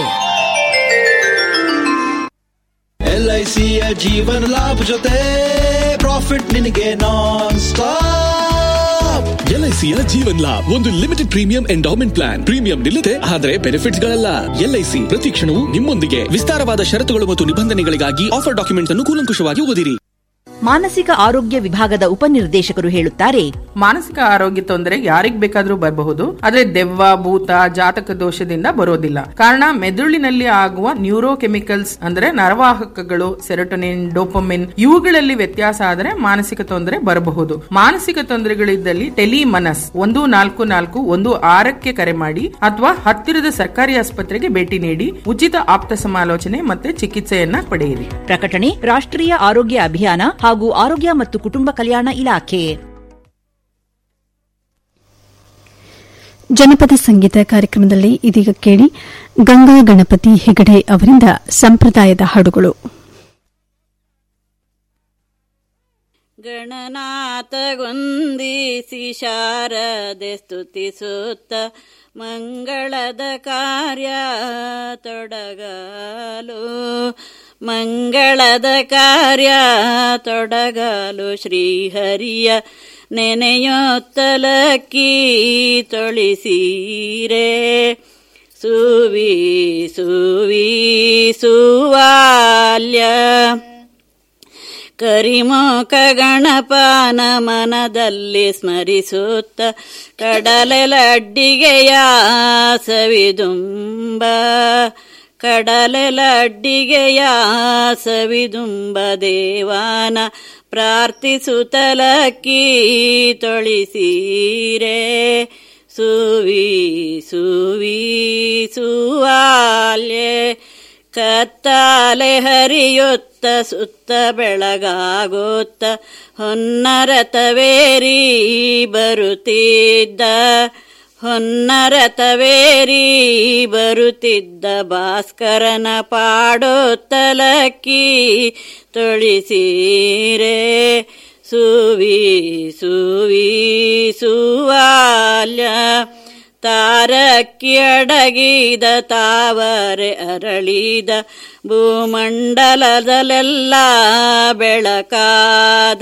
ಎಲ್ಐಸಿಯ ಜೀವನ ಲಾಭ ಜೊತೆ ಪ್ರಾಫಿಟ್ ನಿನಗೆ ನಾನ್ ಸ್ಟಾಪ್ ಸ್ಟಾಪ್ ಎಲ್ಐಸಿಯ ಜೀವನ್ ಲಾಭ್ ಒಂದು limited premium endowment plan premium ನಿಲ್ಲದೆ ಆದರೆ ಬೆನಿಫಿಟ್ಸ್ ಗಳಲ್ಲ ಎಲ್ಐಸಿ ಪ್ರತಿ ಕ್ಷಣವೂ ನಿಮ್ಮೊಂದಿಗೆ ವಿಸ್ತಾರವಾದ ಷರತ್ತುಗಳು ಮತ್ತು ನಿಬಂಧನೆಗಳಿಗಾಗಿ ಆಫರ್ ಡಾಕ್ಯುಮೆಂಟ್ ಅನ್ನು ಕೂಲಂಕುಷವಾಗಿ ಓದಿರಿ ಮಾನಸಿಕ ಆರೋಗ್ಯ ವಿಭಾಗದ ಉಪನಿರ್ದೇಶಕರು ಹೇಳುತ್ತಾರೆ ಮಾನಸಿಕ ಆರೋಗ್ಯ ತೊಂದರೆ ಯಾರಿಗ್ ಬೇಕಾದ್ರೂ ಬರಬಹುದು ಆದ್ರೆ ದೆವ್ವ ಭೂತ ಜಾತಕ ದೋಷದಿಂದ ಬರೋದಿಲ್ಲ ಕಾರಣ ಮೆದುಳಿನಲ್ಲಿ ಆಗುವ ನ್ಯೂರೋ ಕೆಮಿಕಲ್ಸ್ ಅಂದ್ರೆ ನರವಾಹಕಗಳು ಸೆರೋಟೊನಿನ್ ಡೋಪಮಿನ್ ಇವುಗಳಲ್ಲಿ ವ್ಯತ್ಯಾಸ ಆದರೆ ಮಾನಸಿಕ ತೊಂದರೆ ಬರಬಹುದು ಮಾನಸಿಕ ತೊಂದರೆಗಳಿದ್ದಲ್ಲಿ ಟೆಲಿಮನಸ್ ಒಂದು ನಾಲ್ಕು ನಾಲ್ಕು ಒಂದು ಆರಕ್ಕೆ ಕರೆ ಮಾಡಿ ಅಥವಾ ಹತ್ತಿರದ ಸರ್ಕಾರಿ ಆಸ್ಪತ್ರೆಗೆ ಭೇಟಿ ನೀಡಿ ಉಚಿತ ಆಪ್ತ ಸಮಾಲೋಚನೆ ಮತ್ತೆ ಚಿಕಿತ್ಸೆಯನ್ನ ಪಡೆಯಿರಿ ಪ್ರಕಟಣೆ ರಾಷ್ಟ್ರೀಯ ಆರೋಗ್ಯ ಅಭಿಯಾನ ಹಾಗೂ ಆರೋಗ್ಯ ಮತ್ತು ಕುಟುಂಬ ಕಲ್ಯಾಣ ಇಲಾಖೆ ಜನಪದ ಸಂಗೀತ ಕಾರ್ಯಕ್ರಮದಲ್ಲಿ ಇದೀಗ ಕೇಳಿ ಗಂಗಾ ಗಣಪತಿ ಹೆಗಡೆ ಅವರಿಂದ ಸಂಪ್ರದಾಯದ ಹಾಡುಗಳು ಗಣನಾಥಗೊಂದಿಸಿ ಶಾರದೆ ಸ್ತುತಿಸುತ್ತ ಮಂಗಳದ ಕಾರ್ಯ ತೊಡಗಲು ಮಂಗಳದ ಕಾರ್ಯ ತೊಡಗಲು ಶ್ರೀಹರಿಯ ನೆನೆಯೊತ್ತಲಕ್ಕಿ ತೊಳಿಸೀರೆ ಸುವಿ ಸುವಿ ಸುವಾಲ್ಯ ಕರಿಮುಖ ಗಣಪನ ಮನದಲ್ಲಿ ಸ್ಮರಿಸುತ್ತ ಕಡಲೆಲಡ್ಡಿಗೆಯ ಸವಿದುಂಬ ಕಡಲೆಲಡ್ಡಿಗೆಯ ಸವಿದುಂಬ ದೇವಾನ ಪ್ರಾರ್ಥಿಸುತ್ತಲಕ್ಕಿ ತೊಳಿಸೀರೆ ಸುವಿ ಸುವಿ ಸುವಾಲ್ಯೆ ಕತ್ತಾಲೆ ಹರಿಯುತ್ತ ಸುತ್ತ ಬೆಳಗಾಗುತ್ತ ಹೊನ್ನರತವೇರಿ ಬರುತ್ತಿದ್ದ ಹೊನ್ನರತವೇರಿ ಬರುತ್ತಿದ್ದ ಭಾಸ್ಕರನ ಪಾಡೋತ್ತಲಕ್ಕಿ ತೊಳಿಸೀರೆ ಸುವಿ ಸುವಿ ಸುವಾಲ್ಯ ತಾರಕ್ಕಿ ಅಡಗಿದ ತಾವರೆ ಅರಳಿದ ಭೂಮಂಡಲದಲ್ಲೆಲ್ಲ ಬೆಳಕಾದ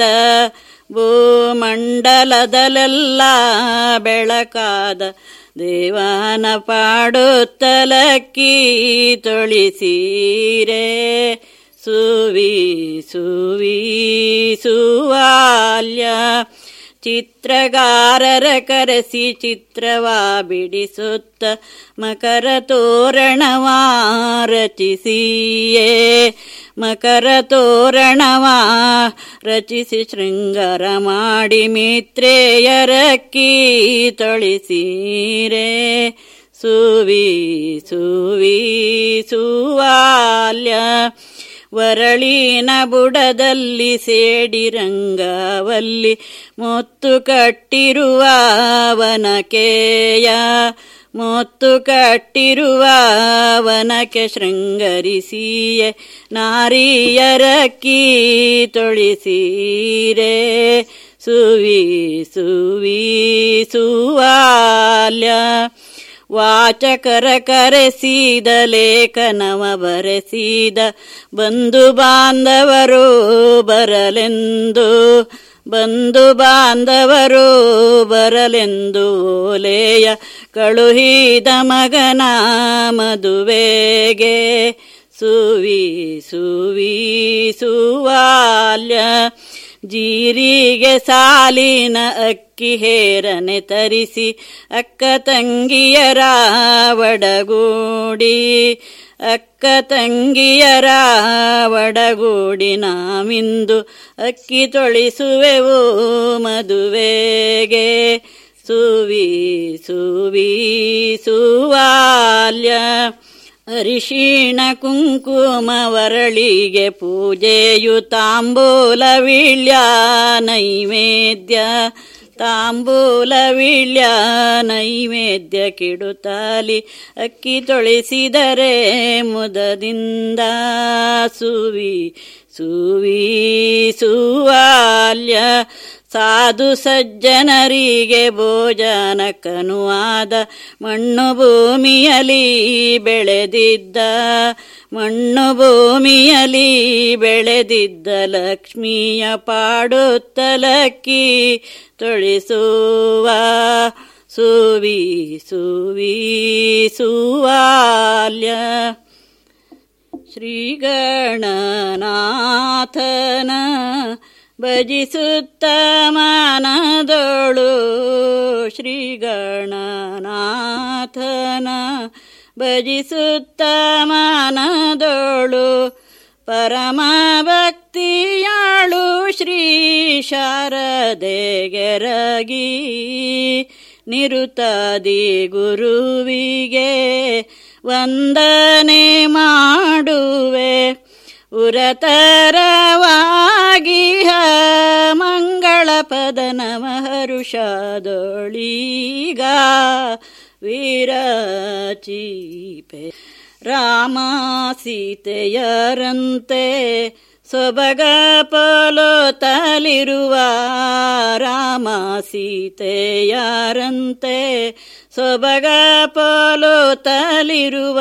ಭೂಮಂಡಲದಲ್ಲೆಲ್ಲ ಬೆಳಕಾದ ದೇವನ ಪಾಡುತ್ತಲಕ್ಕಿ ತೊಳಿಸೀರೆ ಸುವಿ ಸುವಿ ಸುವಾಲ್ಯ ಚಿತ್ರಗಾರರ ಕರೆಸಿ ಚಿತ್ರವಾ ಬಿಡಿಸುತ್ತ ಮಕರ ತೋರಣವಾ ರಚಿಸಿಯೇ ಮಕರ ತೋರಣವಾ ರಚಿಸಿ ಶೃಂಗಾರ ಮಾಡಿ ಮಿತ್ರೇಯರಕ್ಕಿ ತೊಳಿಸೀರೆ ಸುವಿ ಸುವಿ ಸುವಾಲ್ಯ ವರಳಿನ ಬುಡದಲ್ಲಿ ಸೇಡಿರಂಗವಲ್ಲಿ ಮುತ್ತು ಕಟ್ಟಿರುವ ವನಕೆಯ ಮುತ್ತು ಕಟ್ಟಿರುವ ವನಕ್ಕೆ ಶೃಂಗರಿಸಿಯೇ ನಾರಿಯರಕ್ಕಿ ತೊಳಿಸೀರೆ ಸುವಿ ಸುವಿ ಸುವಾಲ್ಯ ವಾಚಕರ ಕರೆಸಿದ ಲೇಖನವ ಬರೆಸಿದ ಬಂಧು ಬಾಂಧವರು ಬರಲೆಂದು ಬಂಧು ಬಾಂಧವರು ಬರಲೆಂದು ಓಲೆಯ ಕಳುಹಿದ ಮಗನ ಮದುವೆಗೆ ಸುವಿ ಸುವಿ ಸುವಾಲ್ಯ ಜೀರಿಗೆ ಸಾಲಿನ ಅಕ್ಕಿ ಹೇರನೆ ತರಿಸಿ ಅಕ್ಕ ತಂಗಿಯರ ಒಡಗೂಡಿ ಅಕ್ಕ ತಂಗಿಯರ ಒಡಗೂಡಿ ನಾವಿಂದು ಅಕ್ಕಿ ತೊಳಿಸುವೆವು ಮದುವೆಗೆ ಸುವಿ ಸುವಿ ಸುವಾಲ್ಯ ಅರಿಶಿಣ ಕುಂಕುಮ ವರಳಿಗೆ ಪೂಜೆಯು ತಾಂಬೂಲ ವೀಳ್ಯ ನೈವೇದ್ಯ ತಾಂಬೂಲ ವೀಳ್ಯ ನೈವೇದ್ಯ ಕಿಡುತ್ತಾಲಿ ಅಕ್ಕಿ ತೊಳಿಸಿದರೆ ಮುದದಿಂದ ಸುವಿ ಸುವಿ ಸುವಾಲ್ಯ ಸಾಧು ಸಜ್ಜನರಿಗೆ ಭೋಜನಕ್ಕನುವಾದ ಮಣ್ಣು ಭೂಮಿಯಲಿ ಬೆಳೆದಿದ್ದ ಮಣ್ಣು ಭೂಮಿಯಲಿ ಬೆಳೆದಿದ್ದ ಲಕ್ಷ್ಮಿಯ ಪಾಡುತ್ತಲಕ್ಕಿ ತೊಳಿಸುವ ಸುವಿ ಸುವಿ ಸುವಾಲ್ಯ ಶ್ರೀಗಣನಾಥನ ಭಜಿಸುತ್ತ ಮನದೊಳು ಶ್ರೀಗಣನಾಥನ ಭಜಿಸುತ್ತ ಮನದೊಳು ಪರಮ ಭಕ್ತಿಯಾಳು ಶ್ರೀ ಶಾರದೆಗೆರಗಿ ನಿರುತಾದಿ ಗುರುವಿಗೆ ವಂದನೆ ಮಾಡುವೆ ಉರತರವಾಗಿ ಮಂಗಳ ಪದನ ಮಹರುಷದೊಳೀಗ ವೀರಚೀಪೆ ರಾಮ ಸೀತೆಯರಂತೆ ಸೊಬಗ ಪೊಲೋತಲಿರುವ ರಾಮ ಸೀತೆಯರಂತೆ ಸೊಬಗ ಪೊಲೋತಲಿರುವ